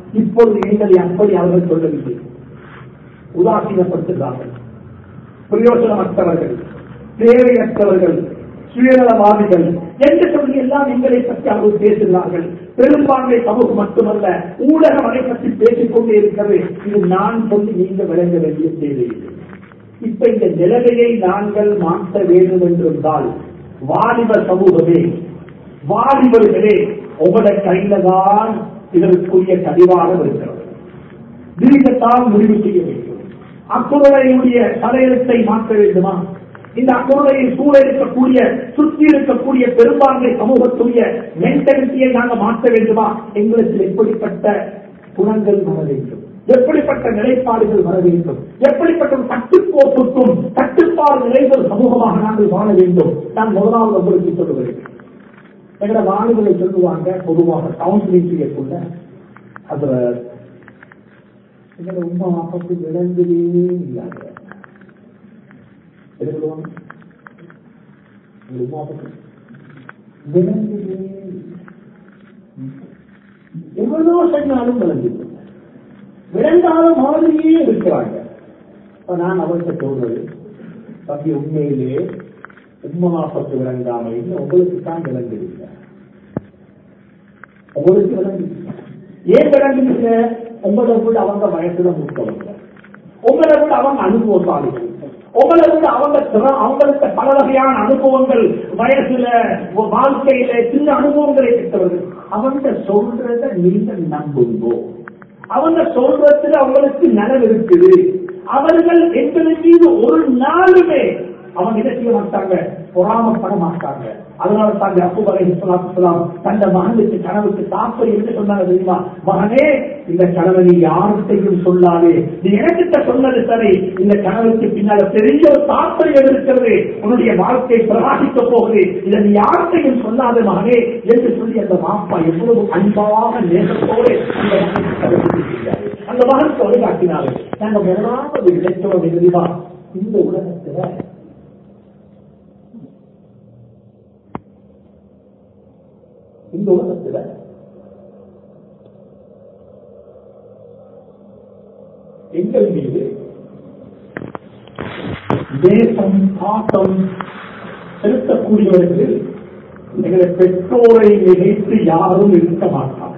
இப்பொழுது எங்களை அப்படி அவர்கள் சொல்லவில்லை உதாசீனப்படுத்துகிறார்கள் பிரயோஜனமற்றவர்கள் தேவையற்றவர்கள் சுயநலவாதிகள் என்று சொல்லி எல்லாம் எங்களை பற்றி அவர்கள் பேசுகிறார்கள் பெரும்பான்மை சமூகம் மட்டுமல்ல ஊடகம் அதை பற்றி பேசிக் கொண்டே இருக்கிறது இது நான் சொல்லி நீங்க விளங்க வேண்டிய தேவையில்லை இப்ப இந்த நிலைமையை நாங்கள் மாற்ற வேண்டும் என்றிருந்தால் வாலிப சமூகமே வாலிபர்களே உங்களோட கையில தான் இதற்குரிய கடிவாளம் இருக்கிறது நீங்கத்தான் முடிவு செய்ய வேண்டும் அக்குறையுடைய தலையெழுத்தை மாற்ற வேண்டுமா இந்த அக்குறையை சூழ இருக்கக்கூடிய சுற்றி இருக்கக்கூடிய பெரும்பான்மை சமூகத்துடைய மென்டாலிட்டியை நாங்கள் மாற்ற வேண்டுமா எங்களுக்கு எப்படிப்பட்ட குணங்கள் வர வேண்டும் எப்படிப்பட்ட நிலைப்பாடுகள் வர வேண்டும் எப்படிப்பட்ட ஒரு கட்டுக்கோப்புக்கும் கட்டுப்பாடு நிறைந்த சமூகமாக நாங்கள் வாழ வேண்டும் நான் முதலாவது உங்களுக்கு சொல்லுகிறேன் எங்களோட வாணிகளை சொல்லுவாங்க பொதுவாக கவுன்சிலிங் செய்யக்குள்ள அதுல எங்களோட உமா அப்பக்கு விளங்கவே இல்லாத என்ன சொல்லுவாங்க எங்க உமா அப்பக்கு விளங்கவே எவ்வளவு சொன்னாலும் விளங்குது விளங்காத மாதிரியே இருக்கிறாங்க இப்ப நான் அவர்கிட்ட சொல்றது தம்பி உண்மையிலே உண்மனாப்பத்து விளங்காம இல்லை உங்களுக்கு தான் விளங்குறீங்க உங்களுக்கு விளங்குறீங்க ஏன் விளங்குறீங்க உங்களை விட அவங்க வயசுல மூத்தவங்க உங்களை விட அவங்க அனுபவசாலிகள் உங்களை விட அவங்க திற- அவங்களுக்கு பல வகையான அனுபவங்கள் வயசுல வாழ்க்கையில சின்ன அனுபவங்களை பெற்றவர்கள் அவங்க சொல்றத நீங்க நம்புங்கோ அவங்க சொல்றதுல அவங்களுக்கு நலன் இருக்குது அவர்கள் எங்கள் மீது ஒரு நாளுமே அவங்க என்ன செய்ய மாட்டாங்க பொறாமப்பட மாட்டாங்க அதனால தான் அப்பு அலை இஸ்லாம் தந்த மகனுக்கு கனவுக்கு தாப்பர் என்று சொன்னாங்க தெரியுமா மகனே இந்த கனவை நீ யார்கிட்டையும் சொல்லாதே நீ எனக்கிட்ட சொன்னது சரி இந்த கனவுக்கு பின்னால பெரிய ஒரு தாற்பயம் இருக்கிறது உன்னுடைய வாழ்க்கை பிரகாசிக்க போகுது இதை நீ யார்கிட்டையும் சொல்லாத மகனே என்று சொல்லி அந்த மாப்பா எவ்வளவு அன்பாக நேசத்தோடு அந்த மகனுக்கு கருத்து செய்தாரு அந்த மகனுக்கு வழிகாட்டினாரு நாங்க முதலாவது கிடைத்தோம் தெரியுமா இந்த உலகத்துல இந்த உலகத்துல எங்கள் மீது தேசம் பாசம் செலுத்தக்கூடியவர்கள் எங்களை பெற்றோரை நினைத்து யாரும் இருக்க மாட்டார்கள்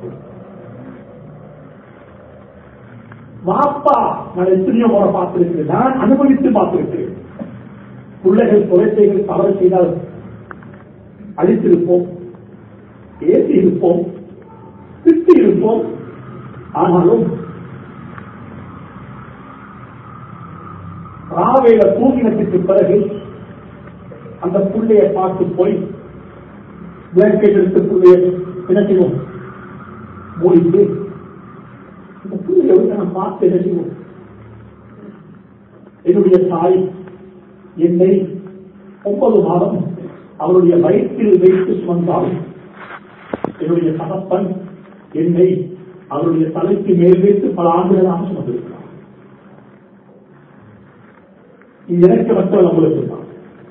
வாப்பா நான் எத்தனையோ முறை பார்த்திருக்கிறேன் நான் அனுபவித்து பார்த்திருக்கிறேன் பிள்ளைகள் குறைத்தைகள் தவறு செய்தால் அழித்திருப்போம் ஏசி இருப்போம் திட்டி இருப்போம் ஆனாலும் ராவேல தூங்கினத்துக்கு பிறகு அந்த புள்ளைய பார்த்து போய் பிளாங்கெட் எடுத்து புள்ளைய என்ன செய்வோம் மூடிட்டு இந்த புள்ளைய வந்து நான் பார்த்து என்ன செய்வோம் என்னுடைய தாய் என்னை ஒன்பது மாதம் அவருடைய வயிற்றில் வைத்து சுமந்தாலும் என்னுடைய தகப்பன் என்னை அவருடைய தலைக்கு மேல் வைத்து பல ஆண்டுகளாக சுமந்திருக்கிறார் இது எனக்கு மட்டும் நம்மளுக்கு தான்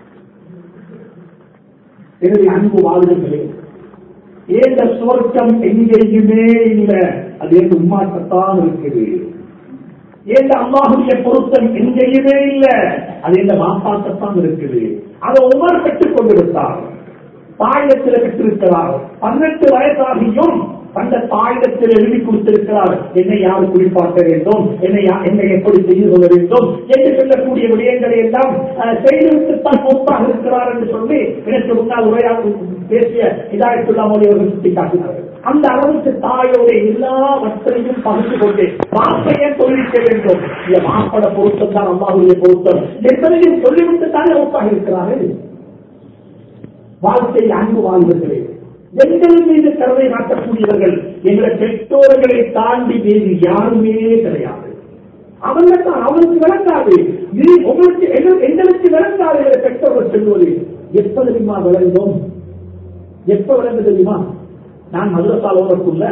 எனது அன்பு வாழ்வுகளே ஏந்த சுவர்க்கம் எங்கேயுமே இல்லை அது என் உமாட்டத்தான் இருக்குது ஏந்த அல்லாஹுடைய பொருத்தம் எங்கேயுமே இல்லை அது எந்த மாப்பாட்டத்தான் இருக்குது அதை உமர் பெற்றுக் கொண்டிருந்தார் தாயத்தில் பெற்றிருக்கிறார் பன்னெண்டு வயதாகியும் அந்த தாயிடத்தில் எழுதி கொடுத்திருக்கிறார் என்னை யார் குளிப்பாட்ட வேண்டும் என்னை யா- என்னை எப்படி செய்து கொள்ள வேண்டும் என்று சொல்லக்கூடிய விடயங்களை எல்லாம் அஹ், செய்துவிட்டுத்தான் பொறுப்பாக இருக்கிறார் என்று சொல்லி எனக்கு முன்னால் உரையாட பேசிய இதாயத்துல்லா மோடி அவர்கள் சுட்டிக்காட்டினார்கள் அந்த அளவுக்கு தாயோட எல்லாவற்றையும் பகிர்ந்து கொண்டு மாப்பையே தொழிலிக்க வேண்டும் இந்த மாப்பட பொருத்தம் தான் அம்மாவுடைய பொருத்தம் என்பதையும் சொல்லிவிட்டு தானே ஒப்பாக இருக்கிறார்கள் வாழ்க்கை அன்பு வாழ்வர்களே எங்கள் மீது கருணை காட்டக்கூடியவர்கள் எங்களை பெற்றோர்களை தாண்டி வேறு யாருமே கிடையாது அவங்க தான் அவனுக்கு விளங்காது நீ உங்களுக்கு எங்க- எங்களுக்கு விளங்காது எங்களை பெற்றோர்கள் சொல்வது எப்ப தெரியுமா விளங்கும் எப்ப விளங்கு தெரியுமா நான் மதுரசால் ஓடக்குள்ள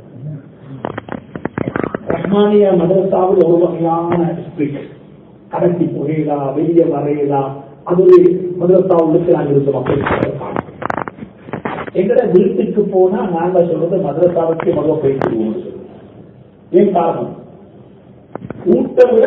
ரஹ்மானிய மதரசாவில் ஒரு வகையான ஸ்பிரிட் கடைசி புகையிலா வெளியே வரையலா அது ஒரு மதரசா உள்ளுக்கு நாங்கள் இருந்த மக்கள் எங்கட வீட்டுக்கு போனா நாங்க சொல்றது மதரசாவுக்கு மதுவ போயிட்டு ஏன் காரணம் ஊட்ட விட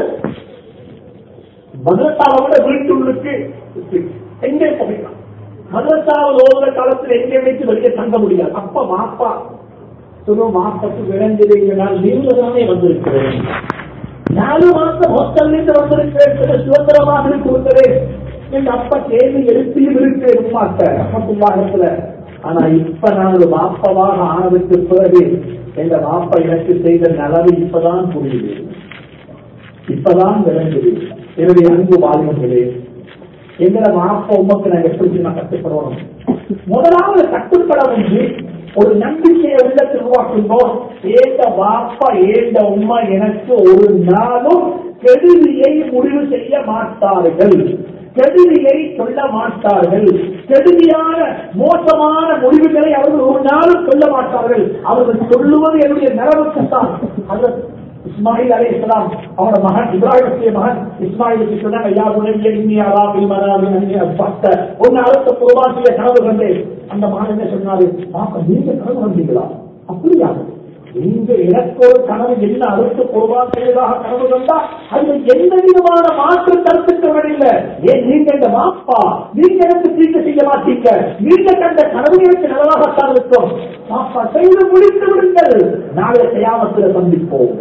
மதரசாவை விட வீட்டுள்ளுக்கு எங்கே போகலாம் மதரசாவில் ஓதுற காலத்தில் எங்கே வைத்து வெளியே தங்க முடியாது அப்ப மாப்பா சொல்லும் மாப்பத்து விளைஞ்சது நான் லீவ்ல தானே வந்திருக்கிறேன் நாலு மாசம் ஹோஸ்டல்ல இருந்து வந்திருக்கிறேன் சில சுதந்திரமாக இருக்கிறேன் எங்க அப்பா கேள்வி எழுப்பியும் இருக்கு உமாட்ட அப்பத்துவாகத்துல ஆனா இப்ப நான் ஒரு மாப்பவாக ஆனதுக்கு பிறகு எங்க மாப்பா எனக்கு செய்த நலவு இப்பதான் புரியுது இப்பதான் விளங்குது என்னுடைய அன்பு வாழ்கிறே எங்களை மாப்ப உமக்கு நான் எப்படி நான் கட்டுப்படணும் முதலாவது கட்டுப்பட வந்து ஒரு நம்பிக்கையை உள்ளத்தில் உருவாக்கும்போது ஏந்த வாப்பா ஏந்த உமா எனக்கு ஒரு நாளும் கெடுதியை முடிவு செய்ய மாட்டார்கள் கெடுதியை சொல்ல மாட்டார்கள் கெடுதியான மோசமான முடிவுகளை அவர்கள் ஒரு நாளும் சொல்ல மாட்டார்கள் அவர்கள் சொல்லுவது என்னுடைய நரவுக்குத்தான் அல்லது இஸ்மாயில் அலி இஸ்லாம் அவனோட மகன் இப்ராஹிமுடைய மகன் இஸ்மாயிலுக்கு சொன்னாங்க யா உலகிய இன்னியாரா பில்மராவின் அந்நிய பக்த ஒன்னு அடுத்த குருபாசிய கனவு கண்டேன் அந்த மகன் என்ன சொன்னாரு பாப்பா நீங்க கனவு கண்டீங்களா அப்படியா நீங்க எனக்கு ஒரு கனவு என்ன அடுத்து குருபான் செய்வதாக கனவு கண்டா அது எந்த விதமான மாற்று கருத்துக்கள் இல்லை ஏன் நீங்க இந்த மாப்பா நீங்க எனக்கு தீர்க்க செய்ய மாட்டீங்க நீங்க கண்ட கனவு எனக்கு நல்லதாகத்தான் இருக்கும் மாப்பா செய்து முடித்து விடுங்கள் நாளை செய்யாமத்தில் சந்திப்போம்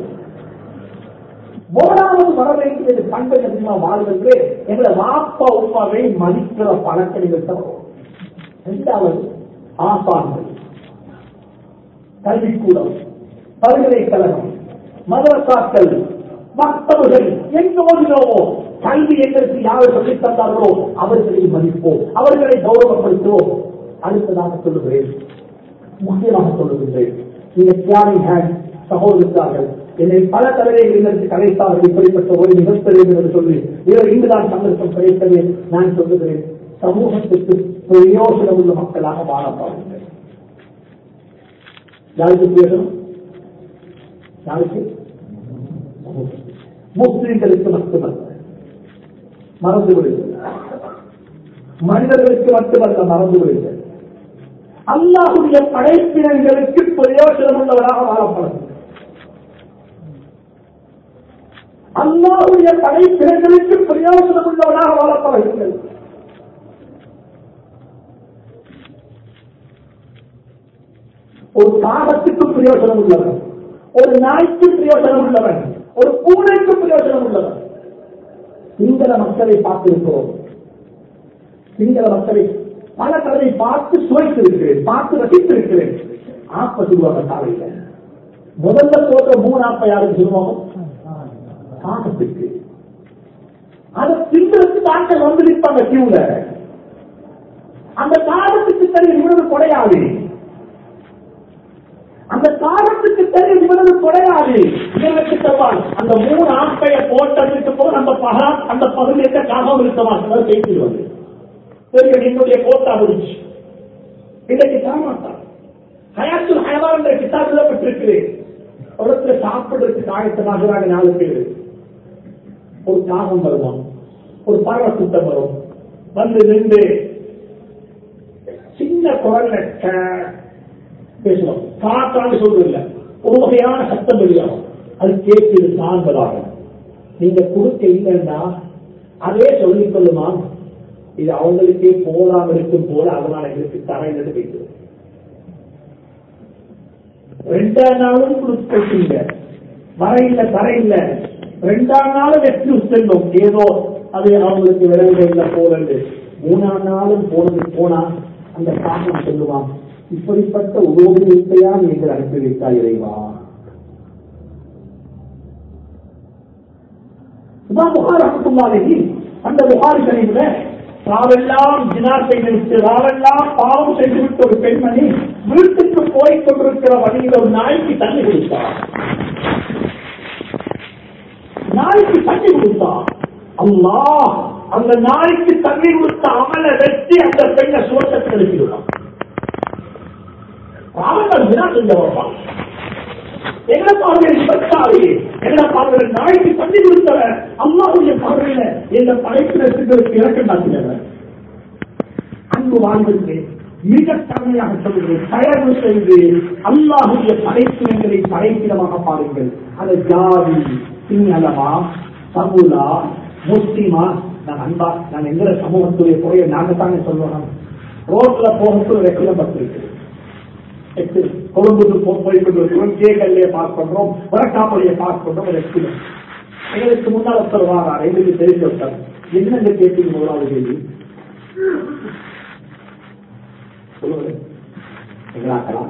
மூணாவது வர வேண்டியது பண்பு அதிகமா வாழ்வது எங்களை வாப்பா உமாவை மதிக்கிற பழக்கம் நீங்கள் தரும் இரண்டாவது ஆசான்கள் கல்விக்கூடம் பல்கலைக்கழகம் மதரசாக்கள் மக்தவர்கள் எங்க ஓடினோமோ கல்வி எங்களுக்கு யார் சொல்லித் தந்தார்களோ அவர்களை மதிப்போம் அவர்களை கௌரவப்படுத்துவோம் அடுத்ததாக சொல்லுகிறேன் முக்கியமாக சொல்லுகின்றேன் நீங்க கேரிங் ஹேண்ட் சகோதரித்தார்கள் என்னை பல தலைவர்கள் எங்களுக்கு கலைத்தார்கள் இப்படிப்பட்ட ஒரு மிகப்பெரிய என்று சொல்லி இவர் இங்குதான் சந்தர்ப்பம் கிடைத்தது நான் சொல்லுகிறேன் சமூகத்துக்கு பிரயோஜனம் உள்ள மக்களாக வாழ பாருங்கள் யாருக்கு பிரயோஜனம் யாருக்கு முஸ்லிம்களுக்கு மட்டுமல்ல மறந்து விடுங்கள் மனிதர்களுக்கு மட்டுமல்ல மறந்து விடுங்கள் அல்லாஹுடைய படைப்பினங்களுக்கு பிரயோஜனம் உள்ளவராக வாழப்படுங்கள் அல்லாவுடைய படைப்பினங்களுக்கு பிரயோஜனம் உள்ளவராக வாழப்படுங்கள் ஒரு காகத்துக்கு பிரயோஜனம் உள்ளவன் ஒரு நாய்க்கு பிரயோஜனம் உள்ளவன் ஒரு பூனைக்கு பிரயோஜனம் உள்ளவன் சிங்கள மக்களை பார்த்திருக்கிறோம் சிங்கள மக்களை பல கதை பார்த்து சுவைத்திருக்கிறேன் பார்த்து ரசித்திருக்கிறேன் ஆப்ப சொல்லுவாங்க காலையில முதல்ல போட்ட மூணு ஆப்ப யாருக்கு சொல்லுவாங்க காகத்துக்கு அதை தின்றதுக்கு ஆட்கள் வந்து நிற்பாங்க கியூல அந்த காலத்துக்கு தெரியும் இவ்வளவு கொடையாது அந்த காலத்துக்கு தெரியும் இவ்வளவு கொடையாது இவருக்கு தருவான் அந்த மூணு ஆட்டைய போட்டதுக்கு போது அந்த பகா அந்த பகுதியை காகம் இருக்க மாட்டாங்க பேசிடுவாங்க தெரியும் என்னுடைய கோட்டா முடிச்சு இன்னைக்கு தரமாட்டான் ஹயாத்துல் ஹயவான் என்ற கிட்டாப் எழுதப்பட்டிருக்கிறேன் இடத்துல சாப்பிடுறதுக்கு ஆயத்தமாகிறாங்க நாலு பேர் ஒரு காகம் வருமா ஒரு பறவை கூட்டம் வரும் வந்து நின்று சின்ன குரல்ல க- பேசுவோம் காத்தான்னு சொல்றதில்ல ஒரு வகையான சத்தம் வெளியாகும் அது கேட்குது சார்ந்ததாக நீங்க கொடுக்க இல்லைன்னா அதே சொல்லிக் கொள்ளுமா இது அவங்களுக்கே போதாம இருக்கும் போல அதனால எங்களுக்கு தரையிலிருந்து பேசுது ரெண்டாம் நாளும் கொடுத்துட்டீங்க வரையில தரையில ரெண்டாம் நாளும் வெற்றி செல்லும் ஏதோ அது அவங்களுக்கு விளைவுகள் இல்ல போறது மூணாம் நாளும் போனது போனா அந்த காரணம் சொல்லுவான் இப்படிப்பட்ட உலோகத்தையா நீங்கள் அனுப்பி வைத்தால் இறைவா இமாம் புகார் ரஹ்மத்துல்லாஹி அந்த புகார் கணிவுல ராவெல்லாம் ஜினா செய்துவிட்டு ராவெல்லாம் பாவம் செய்துவிட்டு ஒரு பெண்மணி வீட்டுக்கு போய் கொண்டிருக்கிற வழியில் ஒரு நாய்க்கு தண்ணி கொடுத்தார் நாய்க்கு தண்ணி கொடுத்தார் அல்லாஹ் அந்த நாய்க்கு தண்ணி கொடுத்த அமல வெட்டி அந்த பெண்ணை சுவட்டத்தில் எழுப்பிவிடும் ராவெல்லாம் ஜினா செஞ்சவர்கள் எங்களை பார்வையில் பட்டாரி எங்களை பார்வையில் நாய்க்கு தண்ணி கொடுத்தவர் அம்மாவுடைய பார்வையில இந்த படைப்பினர்களுக்கு இறக்கம் காட்டினவர் அன்பு வாழ்ந்திருக்கிறேன் மிக கடுமையாக சொல்கிறேன் தயவு செய்து அல்லாஹுடைய படைப்பினங்களை படைப்பிடமாக பாருங்கள் அது ஜாதி சிங்களமா சமுலா முஸ்லிமா நான் அன்பா நான் எங்கிற சமூகத்துடைய குறைய நாங்க தானே சொல்லுவோம் ரோட்ல போகிறதுக்கு வெற்றிடம் பட்டிருக்கு கொழும்புக்கு போய்கொண்டிருக்கிறோம் கேகல்லையே பார்க் பண்றோம் வடக்காப்பலையை பார்க் பண்றோம் ஒரு எக்ஸிடம் எங்களுக்கு முன்னால் ஒருத்தர் வாரார் எங்களுக்கு தெரிஞ்ச ஒருத்தர் என்னங்க கேட்டீங்க முதலாவது கேள்வி சொல்லுங்க எங்கடாக்கலாம்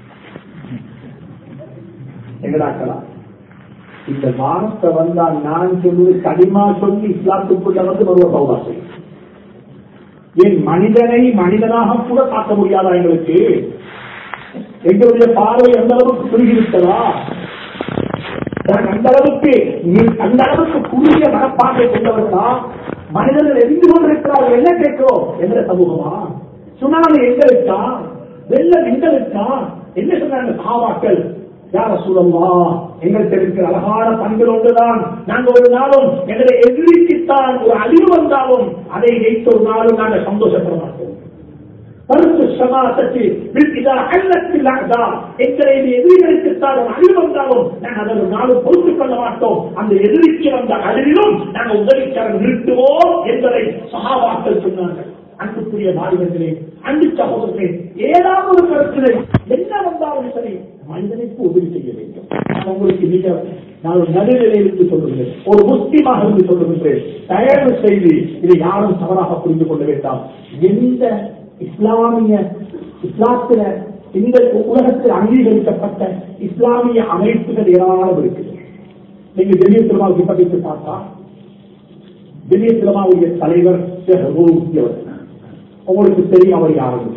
எங்கடாக்கலாம் இந்த வானத்தை வந்தா நான் சொல்லுவது கடிமா சொல்லி இஸ்லாத்துக்குள்ள வந்து வருவ சௌதாசை ஏன் மனிதனை மனிதனாக கூட பார்க்க முடியாதா எங்களுக்கு எங்களுடைய பார்வை அந்த அளவுக்கு சுருகிவிட்டதா நான் அந்த அளவுக்கு அந்த அளவுக்கு குறுகிய மனப்பாட்டை கொண்டவர்களா மனிதர்கள் எரிந்து கொண்டிருக்கிறார்கள் என்ன கேட்கிறோம் எந்த சமூகமா சுனாமி எங்க இருக்கா வெள்ளம் எங்க இருக்கா என்ன சொன்னாங்க சாவாக்கள் யார சூழல்லா எங்களுக்கு இருக்கிற அழகான பண்புகள் ஒன்றுதான் நாங்க ஒரு நாளும் எங்களுடைய எதிரிக்குத்தான் ஒரு அழிவு வந்தாலும் அதை வைத்த ஒரு நாளும் நாங்கள் சந்தோஷப்பட மாட்டோம் பருத்து சமாசத்து அள்ளத்தில் எங்களை எதிரிகளுக்குத்தான் ஒரு அழிவு வந்தாலும் நாங்கள் அதை ஒரு நாளும் பொறுத்துக் கொள்ள மாட்டோம் அந்த எதிரிக்கு வந்த அழிவிலும் நாங்கள் உதவிக்காரன் நிறுத்துவோம் என்பதை சகாபாக்கள் சொன்னார்கள் அன்புக்குரிய மாநிலங்களே அன்பு சகோதரர்களே ஏதாவது ஒரு கருத்திலே என்ன வந்தாலும் சரி மனிதனுக்கு உதவி செய்ய வேண்டும் நான் உங்களுக்கு மிக நான் ஒரு நடுநிலையிலிருந்து சொல்லுகிறேன் ஒரு முஸ்லீமாக இருந்து சொல்லுகின்றேன் தயவு செய்து இதை யாரும் தவறாக புரிந்து கொள்ள வேண்டாம் எந்த இஸ்லாமிய இஸ்லாத்தில இந்த உலகத்தில் அங்கீகரிக்கப்பட்ட இஸ்லாமிய அமைப்புகள் ஏராளம் இருக்குது நீங்க ஜெமிய திருமாவுக்கு படித்து பார்த்தா ஜெமிய திருமாவுடைய தலைவர் அவர் உங்களுக்கு தெரியும் அவர் யாரும்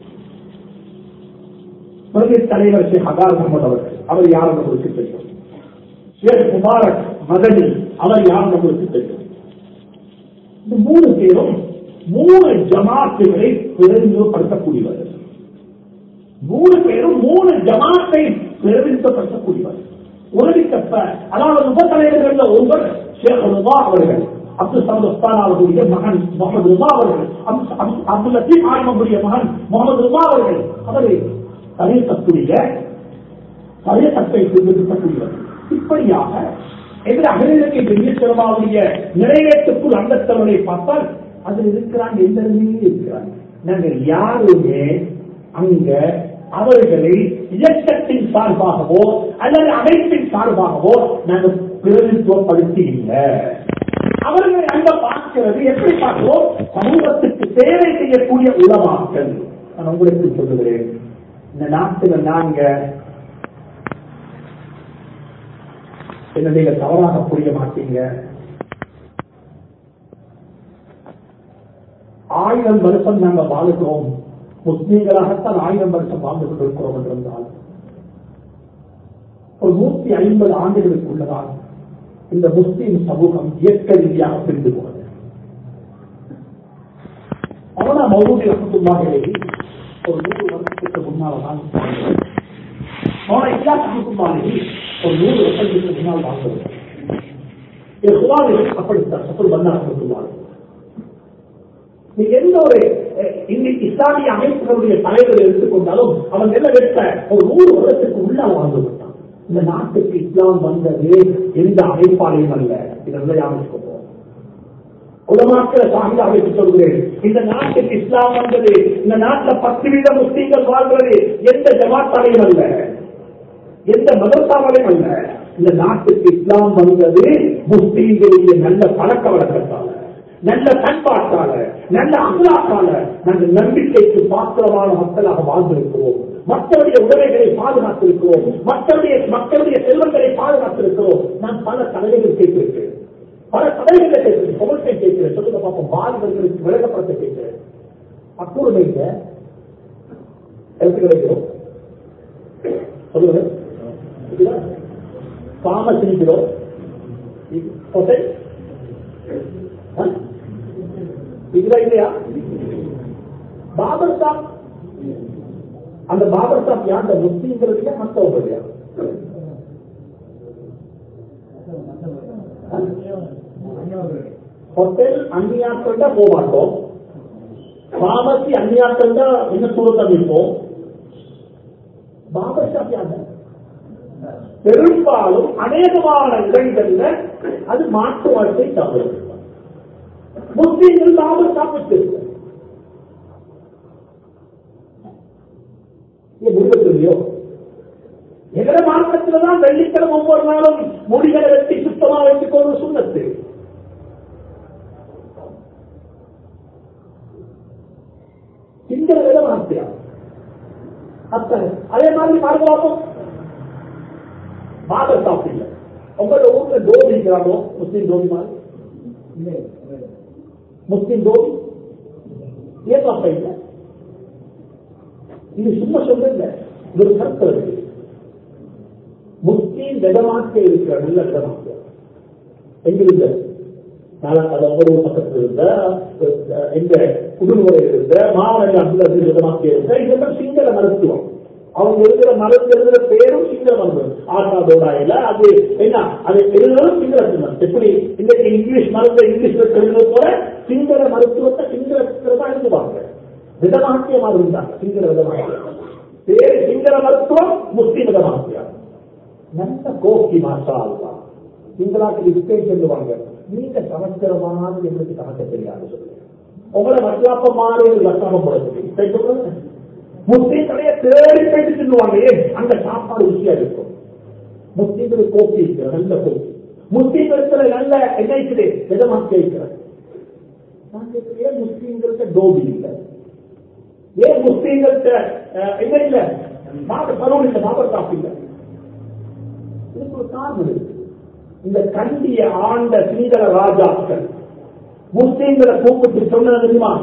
பிரதேச தலைவர் ஷேக் ஹகார் முகமது அவர்கள் அவர் யாரும் நம்மளுக்கு தெரியும் ஷேக் முபாரக் மதனி அவர் யாரும் நம்மளுக்கு தெரியும் இந்த மூணு பேரும் மூணு ஜமாத்துகளை பிரதிநிதிப்படுத்தக்கூடியவர்கள் மூணு பேரும் மூணு ஜமாத்தை பிரதிநிதிப்படுத்தக்கூடியவர்கள் உதவிக்கப்ப அதாவது உப தலைவர்கள் ஒருவர் ஷேக் ருபா அவர்கள் அப்துல் சமத் உஸ்தான் அவர்களுடைய மகன் முகமது ருபா அவர்கள் அப்துல் லத்தீப் ஆலமுடைய மகன் முகமது ருபா அவர்கள் அவரை தலையக்கூடிய தலையத்தை பின்பற்றக்கூடியவர் இப்படியாக எதிர அகிலக்கை பெரிய சிறமாவுடைய நிறைவேற்றுக்குள் அங்கத்தவரை பார்த்தால் அதில் இருக்கிறாங்க எல்லாருமே இருக்கிறாங்க நாங்கள் யாருமே அங்க அவர்களை இயக்கத்தின் சார்பாகவோ அல்லது அமைப்பின் சார்பாகவோ நாங்கள் பிரதித்துவப்படுத்தி இல்லை அவர்களை அங்க பார்க்கிறது எப்படி பார்க்கிறோம் சமூகத்துக்கு சேவை செய்யக்கூடிய உலமாக்கள் நான் உங்களுக்கு சொல்லுகிறேன் இந்த நாட்டுல நாங்க என்ன நீங்க தவறாக புரிய மாட்டீங்க ஆயிரம் வருஷம் நாங்க வாழ்கிறோம் முஸ்லீம்களாகத்தான் ஆயிரம் வருஷம் வாழ்ந்து கொண்டிருக்கிறோம் என்றிருந்தால் ஒரு நூத்தி ஐம்பது ஆண்டுகளுக்குள்ளதான் இந்த முஸ்லீம் சமூகம் இயற்கை ரீதியாக பிரிந்து போனது அவனா மௌலூதி ரஹத்துல்லாஹிலே ஒரு நூறு வருஷத்துக்கு முன்னால்தான் அவனை இல்லா ரஹத்துல்லாஹி ஒரு நூறு வருஷத்துக்கு முன்னால் வாழ்ந்தது என் சுவாமி அப்படித்தான் சத்துர் பன்னா ரஹத்துல்லாஹி நீ எந்த ஒரு இன்னைக்கு இஸ்லாமிய அமைப்புகளுடைய தலைவர்கள் எடுத்துக்கொண்டாலும் அவன் என்ன வெட்ட ஒரு நூறு வருடத்துக்கு உள்ளால் வாழ்ந்து விட்டான் இந்த நாட்டுக்கு இஸ்லாம் வந்தது எந்த அமைப்பாளையும் அல்ல இதெல்லாம் யாரும் உலமாக்கிற சாகிதா வைத்து சொல்கிறேன் இந்த நாட்டுக்கு இஸ்லாம் வந்தது இந்த நாட்டில் பத்து வீத முஸ்லீம்கள் வாழ்வது எந்த ஜமாத்தாலையும் அல்ல எந்த மதத்தாலையும் அல்ல இந்த நாட்டுக்கு இஸ்லாம் வந்தது முஸ்லீம்களுடைய நல்ல பழக்க வழக்கத்தால நல்ல பண்பாட்டால நல்ல அகலாக்கால நாங்கள் நம்பிக்கைக்கு பாத்திரமான மக்களாக வாழ்ந்திருக்கிறோம் மக்களுடைய உடமைகளை பாதுகாத்திருக்கிறோம் மக்களுடைய மக்களுடைய செல்வங்களை பாதுகாத்திருக்கிறோம் நான் பல தலைவர்கள் கேட்டிருக்கிறேன் பல தலைவர்களை கேட்கிறேன் பொருட்களை கேட்கிறேன் சொல்லுங்க பார்ப்போம் வாலிபர்களுக்கு விலகப்படத்தை கேட்கிறேன் அப்பொழுது எடுத்து கிடைக்கிறோம் சொல்லுங்க காம கிலோ ஹோட்டல் இதுதான் இல்லையா பாபர் சாப் அந்த பாபர் சாப் யார் முஸ்லீம்களுடைய மற்றவங்களுடைய ஹோட்டல் அந்நியாக்கள்கிட்ட போக மாட்டோம் பாபத்தி அந்நியாக்கள் தான் என்ன சூழல் இருப்போம் பாபர் ஷாப் யாரு பெரும்பாலும் அநேகமான இடங்கள்ல அது மாட்டு வாழ்க்கை தவறு முஸ்லீம்கள் பாபர் சாப்பிட்டு முடிவதில்லையோ எதிர மார்க்கத்துல தான் வெள்ளிக்கிழமை ஒவ்வொரு நாளும் முடிகளை வெட்டி சுத்தமா வைத்துக் கொள்வது சுண்ணத்து சிங்கள விட மாத்தியா அத்தனை அதே மாதிரி பாதுகாப்போம் மாத சாப்பிடல உங்களோட ஊர்ல டோபி இருக்கிறாங்களோ முஸ்லீம் டோபி மாதிரி முஸ்லீம் டோபி ஏன் சாப்பிட இல்லை இது சும்மா சொல்ல இது ஒரு கருத்து இருக்கு முஸ்லீம் விதமாக்க இருக்கிற நல்ல விதமாக்க எங்கிருந்த நான் அது ஒரு பக்கத்தில் இருந்த எங்க குடும்பத்தில் இருந்த மாவட்ட அப்துல் விதமாக்க இருந்த இதெல்லாம் சிங்கள மருத்துவம் அவங்க இருக்கிற மருந்து எழுதுற பேரும் சிங்கள மருந்து ஆட்டா இல்ல அது என்ன அது எழுதுறதும் சிங்கள சின்னம் எப்படி இன்னைக்கு இங்கிலீஷ் மருந்து இங்கிலீஷ்ல எழுதுறது போல சிங்கள மருத்துவத்தை சிங்களத்துல தான் எழுதுவாங்க விதமாக்கியமாக இருந்தாங்க சிங்கள விதமாக்கியம் பேரு சிங்கள மருத்துவம் முஸ்லீம் விதமாக்கியம் நல்ல கோக்கி மாசா அல்லா சிங்களாக்கு இஸ்பே சொல்லுவாங்க நீங்க சமஸ்கரமானது எங்களுக்கு கணக்க தெரியாது சொல்லுங்க உங்களை மசாப்ப மாறி லட்சணம் போடுறது முஸ்லீம் கடையை தேடி போயிட்டு சொல்லுவாங்க ஏன் அந்த சாப்பாடு ருசியா இருக்கும் முஸ்லீம்கள் கோப்பி இருக்கிற நல்ல கோப்பி முஸ்லீம் இருக்கிற நல்ல என்ன இருக்குது விதமாக்கி இருக்கிறது நான் கேட்கிறேன் ஏன் முஸ்லீம்களுக்கு டோபி இல்லை ஏன் முஸ்லீம்கள்ட்ட என்ன இல்ல மாத பருவம் இல்லை மாபர் காப்பு இல்லை இதுக்கு ஒரு காரணம் இருக்கு இந்த கண்டிய ஆண்ட சிங்கள ராஜாக்கள் முஸ்லீம்களை கூப்பிட்டு சொன்னது தெரியுமா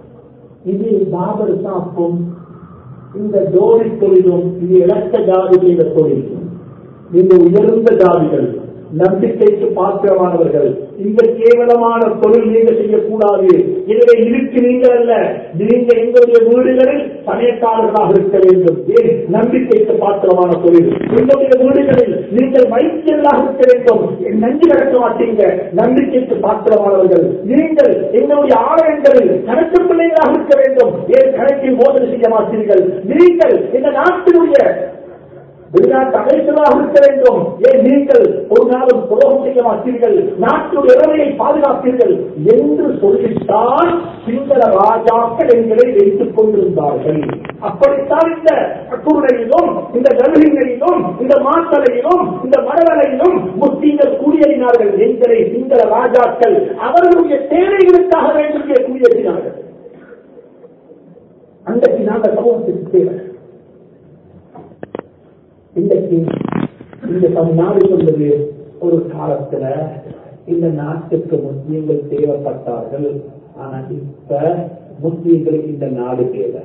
இது பாபர் சாப்பும் இந்த டோரி தொழிலும் இது இலக்க ஜாதி செய்த தொழில் இந்த உயர்ந்த ஜாதிகள் நம்பிக்கைக்கு பாத்திரமானவர்கள் இந்த கேவலமான தொழில் நீங்க செய்யக்கூடாது எனவே இதுக்கு நீங்கள் அல்ல நீங்க எங்களுடைய வீடுகளில் சமயக்காரர்களாக இருக்க வேண்டும் ஏன் நம்பிக்கைக்கு பாத்திரமான தொழில் எங்களுடைய வீடுகளில் நீங்கள் வைத்தியர்களாக இருக்க வேண்டும் நன்றி நடக்க மாட்டீங்க நம்பிக்கைக்கு பாத்திரமானவர்கள் நீங்கள் எங்களுடைய ஆலயங்களில் கணக்கு பிள்ளைகளாக இருக்க வேண்டும் ஏன் கணக்கில் மோதல் செய்ய மாட்டீர்கள் நீங்கள் இந்த நாட்டினுடைய வெளிநாட்டு அமைச்சராக இருக்க வேண்டும் ஏன் நீங்கள் ஒரு நாளும் துரோகம் செய்ய மாட்டீர்கள் நாட்டுடைய இறமையை பாதுகாப்பீர்கள் என்று சொல்லித்தான் சிங்கள ராஜாக்கள் எங்களை வைத்துக் கொண்டிருந்தார்கள் அப்படித்தான் இந்த கட்டுரையிலும் இந்த கல்விகளிலும் இந்த மாத்தலையிலும் இந்த மடவலையிலும் முஸ்லீம்கள் குடியேறினார்கள் எங்களை சிங்கள ராஜாக்கள் அவர்களுடைய தேவைகளுக்காக வேண்டிய குடியேறினார்கள் அன்றைக்கு நாங்கள் சமூகத்திற்கு தேவை இன்றைக்கு இந்த தமிழ்நாடு சொல்வது ஒரு காலத்துல இந்த நாட்டுக்கு முஸ்லீம்கள் தேவைப்பட்டார்கள் ஆனா இப்ப முஸ்லீம்களுக்கு இந்த நாடு தேவை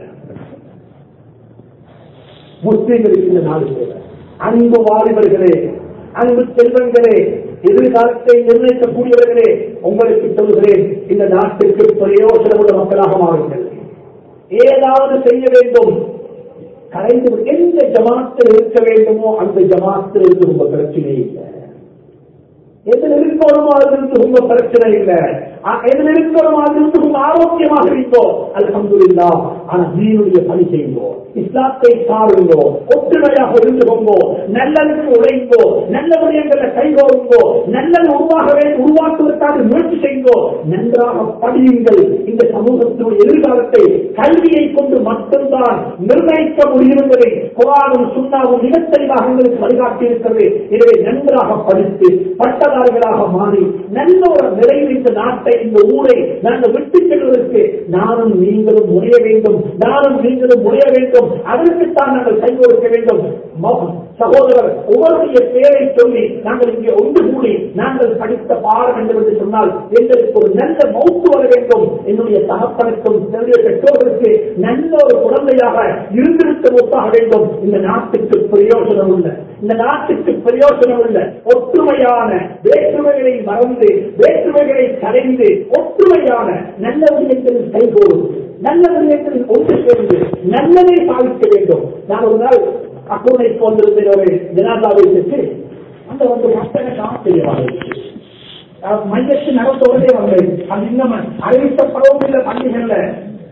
முஸ்லீம்களுக்கு இந்த நாடு தேவை அன்பு வாலிபர்களே அன்பு செல்வங்களே எதிர்காலத்தை நிர்ணயிக்கக்கூடியவர்களே உங்களுக்கு சொல்கிறேன் இந்த நாட்டுக்கு பிரயோஜனமுள்ள மக்களாக மாறுங்கள் ஏதாவது செய்ய வேண்டும் கலைந்து எந்த ஜமாத்தில் இருக்க வேண்டுமோ அந்த ஜமாத்தில் இருந்து ரொம்ப பிரச்சனை இல்லை எதில் இருக்கணுமோ அதிலிருந்து ரொம்ப பிரச்சனை இல்லை எதில் இருக்கணுமோ அதிலிருந்து ரொம்ப ஆரோக்கியமாக இருந்தோ அல்ஹம்துலில்லா ஆனா தீனுடைய பணி செய்யுங்கோ இஸ்லாத்தை சாருங்கோ ஒற்றுமையாக இருந்து கொங்கோ நல்லதுக்கு உழைங்கோ நல்ல விடயங்களை கைகோருங்கோ நல்லது உருவாகவே உருவாக்குவதற்காக முயற்சி செய்யுங்கோ நன்றாக படியுங்கள் இந்த சமூகத்தினுடைய எதிர்காலத்தை கல்வியை கொண்டு மட்டும்தான் நிர்ணயிக்க முடியும் என்பதை குரானும் சுண்ணாவும் மிகத் தெளிவாக எங்களுக்கு வழிகாட்டி இருக்கிறது எனவே நன்றாக படித்து பட்டதாரிகளாக மாறி நல்ல ஒரு நிலையில் இந்த நாட்டை இந்த ஊரை நாங்கள் விட்டு செல்வதற்கு நானும் நீங்களும் முறைய வேண்டும் நானும் நீங்களும் முறைய வேண்டும் அதற்குத்தான் நாங்கள் கை கொடுக்க வேண்டும் ம- சகோதரர் ஒவ்வொருடைய பெயரை சொல்லி நாங்கள் இங்கே ஒன்று கூடி நாங்கள் படித்த பாடம் வேண்டும் என்று சொன்னால் எங்களுக்கு ஒரு நல்ல மௌத்து வர வேண்டும் என்னுடைய தகப்பனுக்கும் என்னுடைய பெற்றோர்களுக்கு நல்ல ஒரு குழந்தையாக இருந்திருக்க ஒப்பாக வேண்டும் இந்த நாட்டுக்கு பிரயோஜனம் உள்ள இந்த நாட்டுக்கு பிரயோஜனம் உள்ள ஒற்றுமையான வேற்றுமைகளை மறந்து வேற்றுமைகளை கரைந்து ஒற்றுமையான நல்ல விடயங்களில் கைகோர்ந்து நல்ல விடயங்களில் ஒன்று சேர்ந்து நல்லதை சாதிக்க வேண்டும் நான் ஒரு நாள் அக்கூனை போன்றிருந்த ஒரு ஜனாதாவை பெற்று அந்த வந்து மக்களுக்கு ஆச்சரியமாக இருந்துச்சு மையத்து நடந்த உடனே வந்தது அது இன்னும் அறிவிக்கப்படவும் இல்லை பள்ளிகள்ல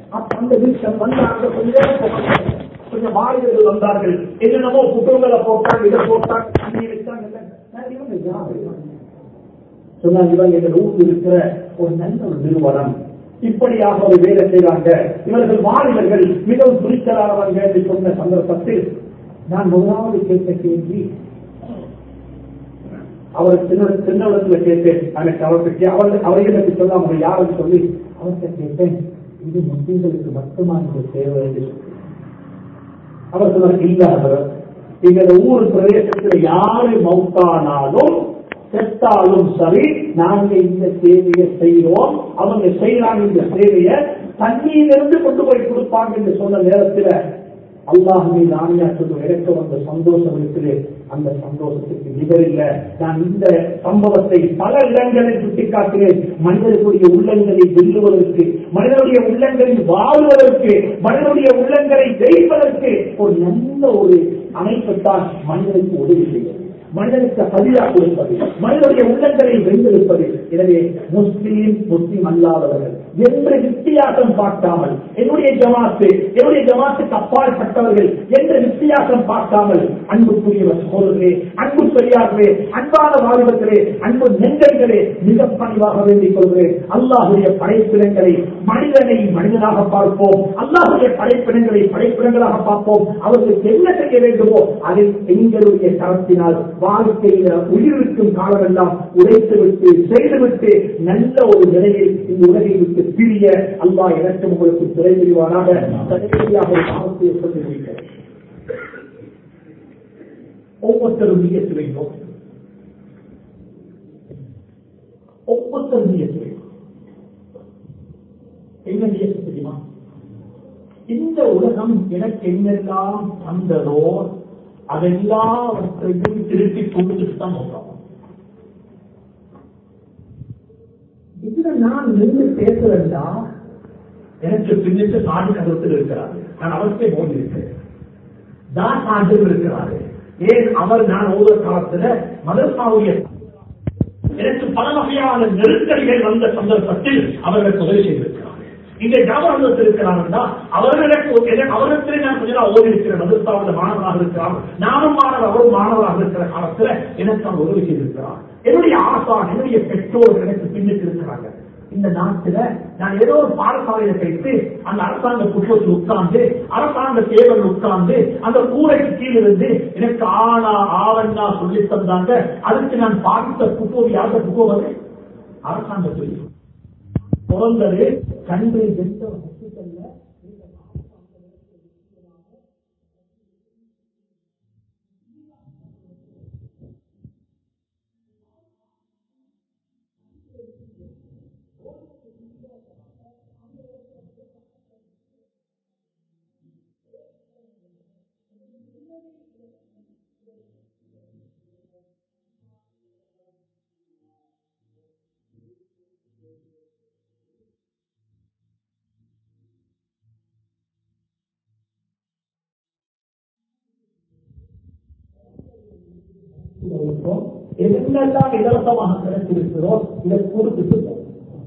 அப்ப அந்த விஷயம் வந்தாங்க கொஞ்சம் கொஞ்சம் வாலிபர்கள் வந்தார்கள் என்னென்னமோ புத்தகங்களை போட்டாங்க இதை போட்டாங்க தண்ணி வச்சாங்க நான் இவங்க யாரு சொன்னாங்க இவங்க எங்க ஊரில் இருக்கிற ஒரு நல்ல ஒரு நிறுவனம் இப்படியாக ஒரு வேலை செய்றாங்க இவர்கள் வாலிபர்கள் மிகவும் துணிச்சலானவங்க என்று சொன்ன சந்தர்ப்பத்தில் நான் முதலாவது கேட்ட கேள்வி அவர் சின்ன சின்னவரத்துல கேட்டேன் எனக்கு அவருக்கு அவர் அவரை எனக்கு சொல்லாம அவர் யாருன்னு சொல்லி அவர்கிட்ட கேட்டேன் இது முஸ்லீம்களுக்கு மட்டுமா இந்த தேவை என்று சொல்லி அவர் சொன்னார் இல்ல அவர் எங்களோட ஊர் பிரதேசத்துல யாரு மௌத்தானாலும் செத்தாலும் சரி நாங்க இந்த சேவையை செய்கிறோம் அவங்க செய்யறாங்க இந்த சேவையை தண்ணியிலிருந்து கொண்டு போய் கொடுப்பாங்க என்று சொன்ன நேரத்தில் அல்லாஹ் மீது ஆணையா சொல்லும் எனக்கு வந்த சந்தோஷம் இருக்குது அந்த சந்தோஷத்துக்கு நிகரில்லை நான் இந்த சம்பவத்தை பல இடங்களில் சுட்டிக்காட்டினேன் மனிதர்களுடைய உள்ளங்களை வெல்லுவதற்கு மனிதனுடைய உள்ளங்களில் வாழ்வதற்கு மனிதனுடைய உள்ளங்களை ஜெயிப்பதற்கு ஒரு நல்ல ஒரு அமைப்பைத்தான் மனிதனுக்கு உதவி செய்யும் மனிதனுக்கு பதிலாக கொடுப்பது மனிதனுடைய உள்ளங்களை வென்றெடுப்பது எனவே முஸ்லீம் முஸ்லீம் அல்லாதவர்கள் என்ற வித்தியாசம் பார்க்காமல் என்னுடைய ஜமாத்து என்னுடைய ஜமாத்துக்கு அப்பாற்பட்டவர்கள் என்ற வித்தியாசம் பார்க்காமல் அன்புக்குரியவர் சோதர்களே அன்பு பெரியார்களே அன்பான வாலிபர்களே அன்பு நெஞ்சங்களே மிக பணிவாக வேண்டிக் கொள்கிறேன் அல்லாஹுடைய படைப்பினங்களை மனிதனை மனிதனாக பார்ப்போம் அல்லாஹுடைய படைப்பினங்களை படைப்பினங்களாக பார்ப்போம் அவர்களுக்கு என்ன செய்ய வேண்டுமோ அதை எங்களுடைய கரத்தினால் வாழ்க்கையில உயிரிழக்கும் காலமெல்லாம் உழைத்துவிட்டு செய்துவிட்டு நல்ல ஒரு நிலையில் இந்த உலகை விட்டு பிரிய அல்லாஹ் எனக்கு உங்களுக்கு துறை புரிவானாக கடைசியாக ஒரு வார்த்தையை சொல்லி முடிக்கிறேன் ஒவ்வொருத்தரும் நியத்து வைக்கும் ஒவ்வொருத்தரும் நியத்து வைக்கும் என்ன நியத்து தெரியுமா இந்த உலகம் எனக்கு என்னெல்லாம் தந்ததோ அதெல்லாவற்றையும் திருப்பி கொடுத்துட்டு தான் போகிறோம் இதுல நான் நின்று பேசுறேன்னா எனக்கு பின்னிட்டு சாதி கதத்தில் இருக்கிறாரு நான் அவருக்கே போய் இருக்கிறேன் தான் சாஜம் இருக்கிறாரு ஏன் அவர் நான் ஒவ்வொரு காலத்துல மதர்சாவுடைய எனக்கு பல வகையான நெருக்கடிகள் வந்த சந்தர்ப்பத்தில் அவர்களுக்கு உதவி செய்திருக்கிறார் இந்த ஜாபகத்தில் இருக்கிறார்களா அவர்களுக்கு என- அவரிடத்திலே நான் கொஞ்ச நாள் ஓடி இருக்கிற மதர்சாவுடைய மாணவராக இருக்கிறார் நானும் மாணவர் அவரும் மாணவராக இருக்கிற காலத்துல எனக்கு அவர் உதவி செய்திருக்கிறார் என்னுடைய ஆசான் என்னுடைய பெற்றோர் எனக்கு பின்னிட்டு இருக்கிறாங்க இந்த நாட்டுல நான் ஏதோ ஒரு பாடசாலையில போயிட்டு அந்த அரசாங்க குற்றத்தில் உட்கார்ந்து அரசாங்க தேவல் உட்கார்ந்து அந்த கூரைக்கு கீழ் இருந்து எனக்கு ஆனா ஆவண்ணா சொல்லி தந்தாங்க அதுக்கு நான் பாதித்த குப்போவி யார்கிட்ட குப்போவது அரசாங்க தொழில் பிறந்தது கண்டு வென்ற ஹாஸ்பிட்டல்ல இருக்கிறோம். எங்கெல்லாம் இலவசமாக கிடைத்திருக்கிறோம் இதை கொடுத்துட்டு போறோம்.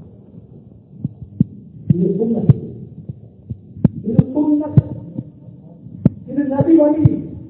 இது சுண்ணத். இது சுண்ணத். இது நபி வழி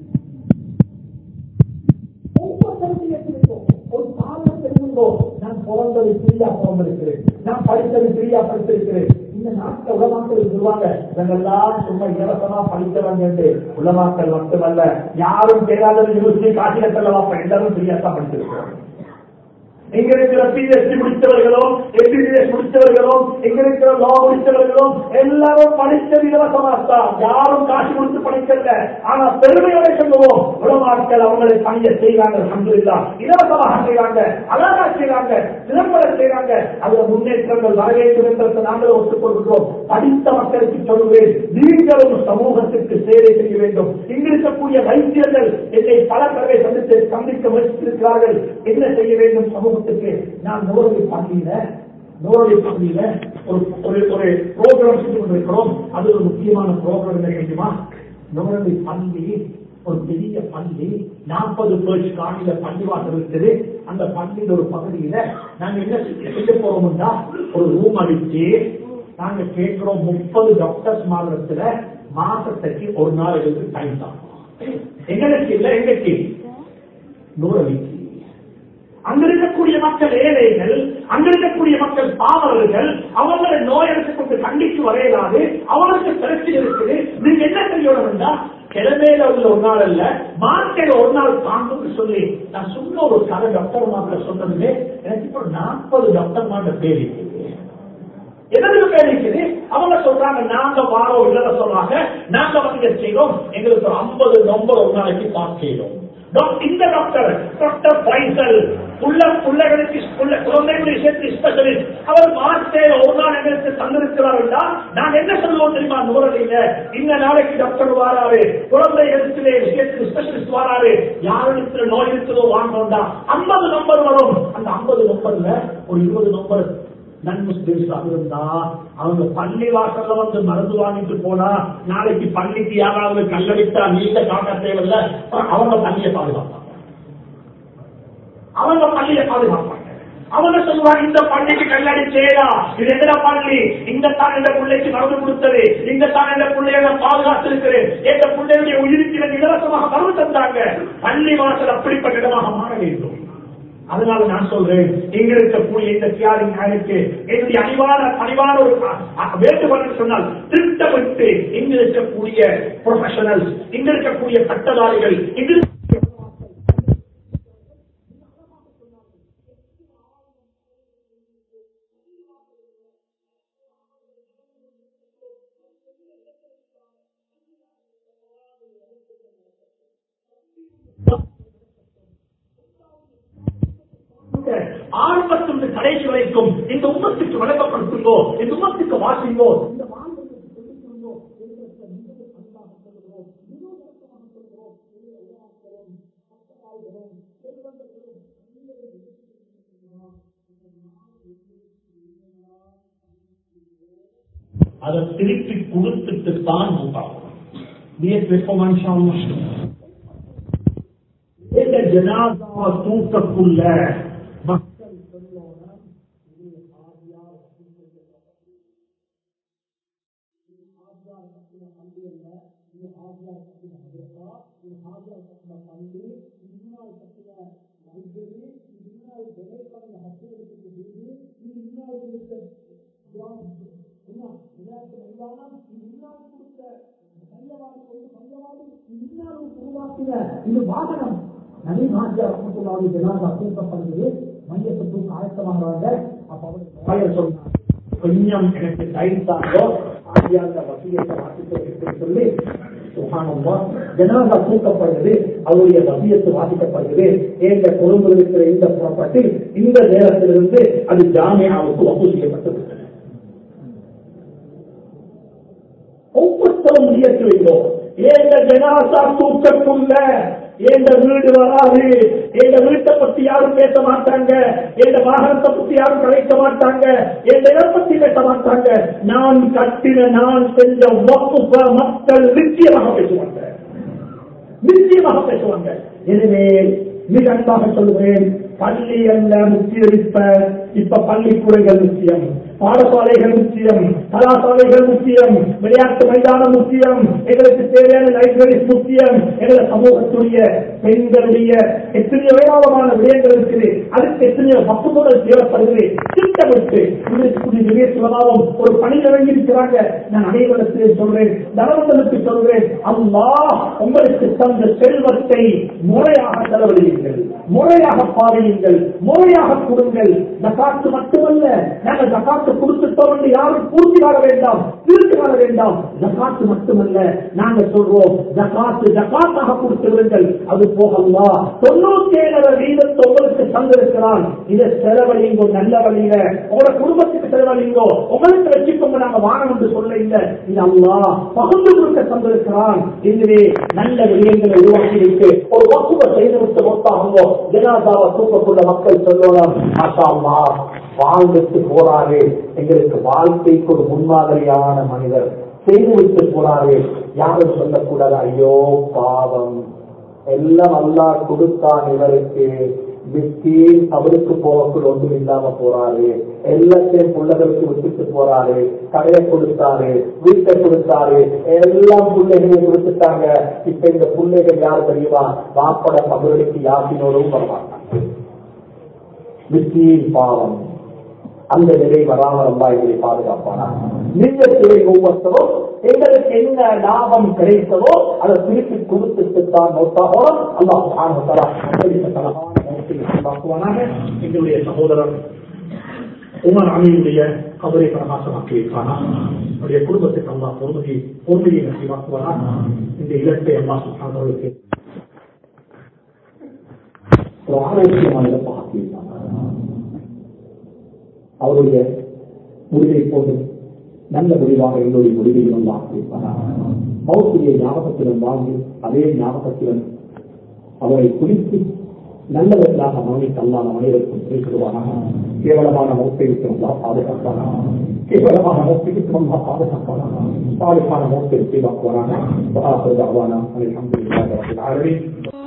ஒவ்வொருத்தருக்கும் எடுத்துக்கோ. ஒரு காரணம் தெரிஞ்சுக்கோ. நான் பிறந்தது ஃப்ரீயா பிறந்திருக்கிறேன் நான் படித்தது ஃப்ரீயா படித்திருக்கிறேன் இந்த நாட்டில் உலமாக்கள் சொல்லுவாங்க இவங்கெல்லாம் சும்மா இலவசமா படித்தவங்க என்று உலமாக்கள் மட்டுமல்ல யாரும் தெரியாத யூனிவர்சிட்டி காட்டில எல்லாரும் ஃப்ரீயா தான் படித்திருக்கிறோம் எங்க இருக்கிற பிஎஸ்சி முடித்தவர்களும் எம்பிபிஎஸ் முடித்தவர்களும் எங்க இருக்கிற லா முடித்தவர்களும் எல்லாரும் படித்தது இலவசமாத்தான் யாரும் காசு கொடுத்து படிக்கல ஆனா பெருமையோட சொல்லுவோம் உலமாக்கள் அவங்களை பணிய செய்வாங்க அல்ஹம்துலில்லாஹ் இலவசமாக செய்வாங்க அழகா செய்வாங்க சிறப்பட செய்வாங்க அதுல முன்னேற்றங்கள் வர வேண்டும் என்றதை நாங்கள் ஒத்துக்கொள்கிறோம் படித்த மக்களுக்கு சொல்லுவேன் நீங்களும் சமூகத்திற்கு சேவை செய்ய வேண்டும் இங்கு இருக்கக்கூடிய வைத்தியர்கள் என்னை பல தடவை சந்தித்து சந்திக்க முயற்சித்திருக்கிறார்கள் என்ன செய்ய வேண்டும் சமூகத்துக்கு நான் நூறவை பள்ளியில நூறவை பள்ளியில ஒரு ஒரு ஒரு ப்ரோக்ராம் செஞ்சு கொண்டிருக்கிறோம் அது ஒரு முக்கியமான ப்ரோக்ராம் என்ன தெரியுமா நூறவை பள்ளி ஒரு பெரிய பள்ளி நாற்பது பேர்ஸ் காணில பள்ளிவாசல் இருக்குது அந்த பள்ளியில் ஒரு பகுதியில நாங்க என்ன செய்ய போறோம்னா ஒரு ரூம் அடிச்சு நாங்க கேட்கிறோம் முப்பது டாக்டர்ஸ் மாதத்துல மாசத்துக்கு ஒரு நாள் எடுத்து டைம் தான் எங்களுக்கு இல்ல எங்களுக்கு நூறவிக்கு அங்க இருக்கக்கூடிய மக்கள் ஏழைகள் அங்க இருக்கக்கூடிய மக்கள் பாவலர்கள் அவங்களை நோயரசு கொண்டு கண்டித்து வரையலாது அவங்களுக்கு பிரச்சனை இருக்குது நீங்க என்ன செய்யணும்னா கிழமையில உள்ள ஒரு நாள் அல்ல மார்க்கையில ஒரு நாள் தாங்குன்னு சொல்லி நான் சொன்ன ஒரு கதை டாக்டர் மார்க்க சொன்னதுமே எனக்கு இப்போ நாற்பது டாக்டர் மார்க்க பேர் இருக்குது எதற்கு பேர் இருக்குது அவங்க சொல்றாங்க நாங்க வாரோம் இல்ல சொல்றாங்க நாங்க வந்து செய்யறோம் எங்களுக்கு ஒரு ஐம்பது நம்பர் ஒரு நாளைக்கு பார்க்கிறோம் இந்த டாக்டர் டாக்டர் பைசல் உள்ள பிள்ளைகளுக்கு உள்ள குழந்தைகளுடைய சேர்த்து ஸ்பெஷலிஸ்ட் அவர் மார்ச்சேல ஒரு நாள் எங்களுக்கு தந்திருக்கிறார் என்றால் நான் என்ன சொல்லுவோம் தெரியுமா நூறலையில இந்த நாளைக்கு டாக்டர் வாராரு குழந்தைகளுக்கு விஷயத்துக்கு ஸ்பெஷலிஸ்ட் வாராரு யாருக்கு நோய் இருக்குதோ வாங்கணும்டா ஐம்பது நம்பர் வரும் அந்த ஐம்பது நம்பர்ல ஒரு இருபது நம்பர் நன் முஸ்லிம்ஸாக இருந்தா அவங்க பள்ளி வாசல்ல வந்து மருந்து வாங்கிட்டு போனா நாளைக்கு பள்ளிக்கு யாராவது கல்லடித்தா நீங்க காக்க தேவையில்ல அவங்க பள்ளியை பாதுகாப்பாங்க அவங்க பள்ளியை பாதுகாப்பாங்க அவங்க சொல்லுவாங்க இந்த பள்ளிக்கு கல்லடி செய்யலா இது எதிர பள்ளி இந்த தான் இந்த பிள்ளைக்கு மருந்து கொடுத்தது இந்த தான் இந்த பிள்ளைய பாதுகாத்து இருக்கிறேன் எந்த பிள்ளையுடைய உயிருக்கு எனக்கு இலவசமாக மருந்து தந்தாங்க பள்ளி வாசல் அப்படிப்பட்ட இடமாக மாற வேண்டும் அதனால நான் சொல்றேன் இங்க இருக்கக்கூடிய இந்த தியாகி நாயனுக்கு என்னுடைய அணிவான பணிவான ஒரு வேண்டுகோள் சொன்னால் திட்டமிட்டு இங்க இருக்கக்கூடிய ப்ரொஃபஷனல்ஸ் இங்க இருக்கக்கூடிய பட்டதாரிகள் இங்க ஆரம்பத்திலிருந்து கடைசி வரைக்கும் இந்த உமத்துக்கு விளக்கப்படுத்துங்கோ இந்த உமத்துக்கு வாசிங்கோ இந்த அதை திருப்பி கொடுத்துட்டு தான் மூத்தாகும் நீர் வைப்போம் இந்த ஜனாதாவை தூக்கக்குள்ள மக்கள் சொல்லணும் இது ஆதியார் இது ஆதியார் கட்டின பள்ளி அல்ல இது ஆதியார் கட்டின மதரசா இது ஆதியார் கட்டின பள்ளி இது இன்னால் கட்டின லைப்ரரி இது இன்னால் விளையாட்டு ஹஸ்தத்துக்கு வீடு இது இன்னால் கொடுத்த என்ன விளையாட்டு மைதானம் இது இன்னால் கொடுத்த பையவாடி கொண்டு பையவாடி இது இன்னால் உருவாக்கின இது வாகனம் நவீன் ஆசியா ரஹமத்துல்லாவுடைய ஜனாதா தூக்கப்படுகிறது மையத்தை தூக்க ஆயத்தமாகறாங்க அப்ப அவர் சொன்னார் கொஞ்சம் எனக்கு டைம் தாங்கோ ஆசியாந்த வசியத்தை வாசிக்க சொல்லி சுகானம்மா ஜனாதா தூக்கப்படுகிறது அவருடைய வசியத்து வாசிக்கப்படுகிறது என்ற கொழும்பில் இருக்கிற இந்த ப்ராப்பர்ட்டி இந்த நேரத்திலிருந்து அது ஜாமியாவுக்கு வசூல் செய்யப்பட்டிருக்கிறது ஒவ்வொருத்தரும் முயற்சி வைக்கிறோம் ஏந்த ஜனாசா தூக்கக்குள்ள எந்த வீடு வராது எந்த வீட்டை பத்தி யாரும் பேச மாட்டாங்க எந்த வாகனத்தை பத்தி யாரும் கலைக்க மாட்டாங்க எந்த இடம் பத்தி பேச மாட்டாங்க நான் கட்டின நான் செஞ்ச வகுப்ப மக்கள் நிச்சயமாக பேசுவாங்க நிச்சயமாக பேசுவாங்க எனவே மிக அன்பாக சொல்லுவேன் பள்ளி அல்ல முக்கியம் இப்ப இப்ப பள்ளிக்கூடங்கள் முக்கியம் பாடசாலைகள் முக்கியம் கலாசாலைகள் முக்கியம் விளையாட்டு மைதானம் முக்கியம் எங்களுக்கு தேவையான லைப்ரரிஸ் முக்கியம் எங்களை சமூகத்துடைய பெண்களுடைய எத்தனையோ ஏராளமான விடயங்கள் இருக்குது அதுக்கு எத்தனையோ பக்குமுதல் தேவைப்படுகிறது திட்டமிட்டு உங்களுக்கு சுலபாவம் ஒரு பணி இருக்கிறாங்க நான் அனைவரத்தில் சொல்றேன் தனவங்களுக்கு சொல்றேன் அம்மா உங்களுக்கு தந்த செல்வத்தை முறையாக செலவழியுங்கள் முறையாக பாதையுங்கள் முறையாக கொடுங்கள் ஜக்காத்து மட்டுமல்ல நாங்கள் ஜக்காத்து கொடுத்துட்டோம் என்று யாரும் பூர்த்தி வர வேண்டாம் திருத்தி வர வேண்டாம் ஜக்காத்து மட்டுமல்ல நாங்க சொல்றோம் ஜக்காத்து ஜக்காத்தாக கொடுத்து விடுங்கள் அது போகல்லா தொண்ணூத்தி ஏழு வீதத்தை உங்களுக்கு தந்திருக்கிறான் இதை செலவழிங்கோ நல்ல வழியில உங்களோட குடும்பத்துக்கு செலவழிங்கோ உங்களுக்கு வச்சுக்கோங்க நாங்க வானம் என்று சொல்ல இல்லை இது அல்லா பகுந்து கொடுக்க தந்திருக்கிறான் எனவே நல்ல விடயங்களை உருவாக்கி வைத்து ஒரு வக்குவ செய்து விட்டு மொத்தாகுங்கோ ஜனாதாவை தூக்கக்குள்ள மக்கள் சொல்லணும் மாஷா அல்லா வாழ்ந்துட்டு போறாரு எங்களுக்கு வாழ்க்கைக்கு ஒரு முன்மாதிரியான மனிதர் செய்துவிட்டு போறாரு யாரும் சொல்லக்கூடாது ஐயோ பாவம் எல்லாம் அல்லா கொடுத்தான் இவருக்கு மிஸ்கீன் அவருக்கு போகக்குள் ஒன்றும் இல்லாம போறாரு எல்லாத்தையும் பிள்ளைகளுக்கு விட்டுட்டு போறாரு கடையை கொடுத்தாரு வீட்டை கொடுத்தாரு எல்லாம் பிள்ளைகளையும் கொடுத்துட்டாங்க இப்ப இந்த பிள்ளைகள் யார் தெரியுமா வாப்பட பகுதிக்கு யாசினோடும் வரமாட்டாங்க மிஸ்கீன் பாவம் அந்த நிலை வராமல் அல்லா எங்களை பாதுகாப்பானா நீங்க தேவை ஒவ்வொருத்தரும் எங்களுக்கு என்ன லாபம் கிடைத்ததோ அதை திருப்பி கொடுத்துட்டு தான் நோட்டாகும் அல்லாஹ் ஆனவத்தாரா எங்களுடைய சகோதரர் உமர் அணியுடைய கபரை பிரகாசமாக்கி வைப்பானா அவருடைய குடும்பத்துக்கு அல்லா பொறுமையை பொறுமையை நசிவாக்குவாரா இந்த இலக்கை அல்லா சுற்றாந்தவர்களுக்கு ஒரு ஆரோக்கியமான இழப்பாக ஆக்கியிருப்பாங்க அவருடைய முடிவை போன்று நல்ல முடிவாக எங்களுடைய முடிவையும் அல்லா ஆக்கியிருப்பாங்க மௌத்துடைய ஞாபகத்திலும் வாழ்ந்து அதே ஞாபகத்திலும் அவரை குறித்து நல்லவர்களாக மௌனிக்கு அல்லாத மனிதருக்கும் பேசுவானாக கேவலமான மௌத்தை விட்டு அல்லா பாதுகாப்பானா கேவலமான மௌத்தை விட்டு அல்லா பாதுகாப்பானா சாலிப்பான மௌத்தை விட்டு வாக்குவானா அல்ஹம்துலில்லாஹி ரப்பில் ஆலமீன்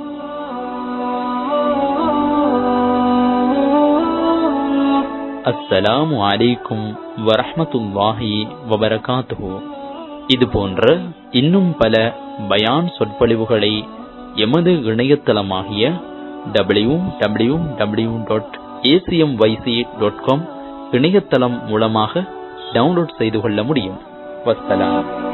அஸ்ஸலாமு அலைக்கும் வரஹ்மத்துல்லாஹி வபரகாத்துஹு இது போன்ற இன்னும் பல பயான் சொற்பொழிவுகளை எமது இணையதளமாகிய W W W dot ACM YC dot com இணையதளம் மூலமாக டவுன்லோட் செய்து கொள்ள முடியும் வஸ்ஸலாம்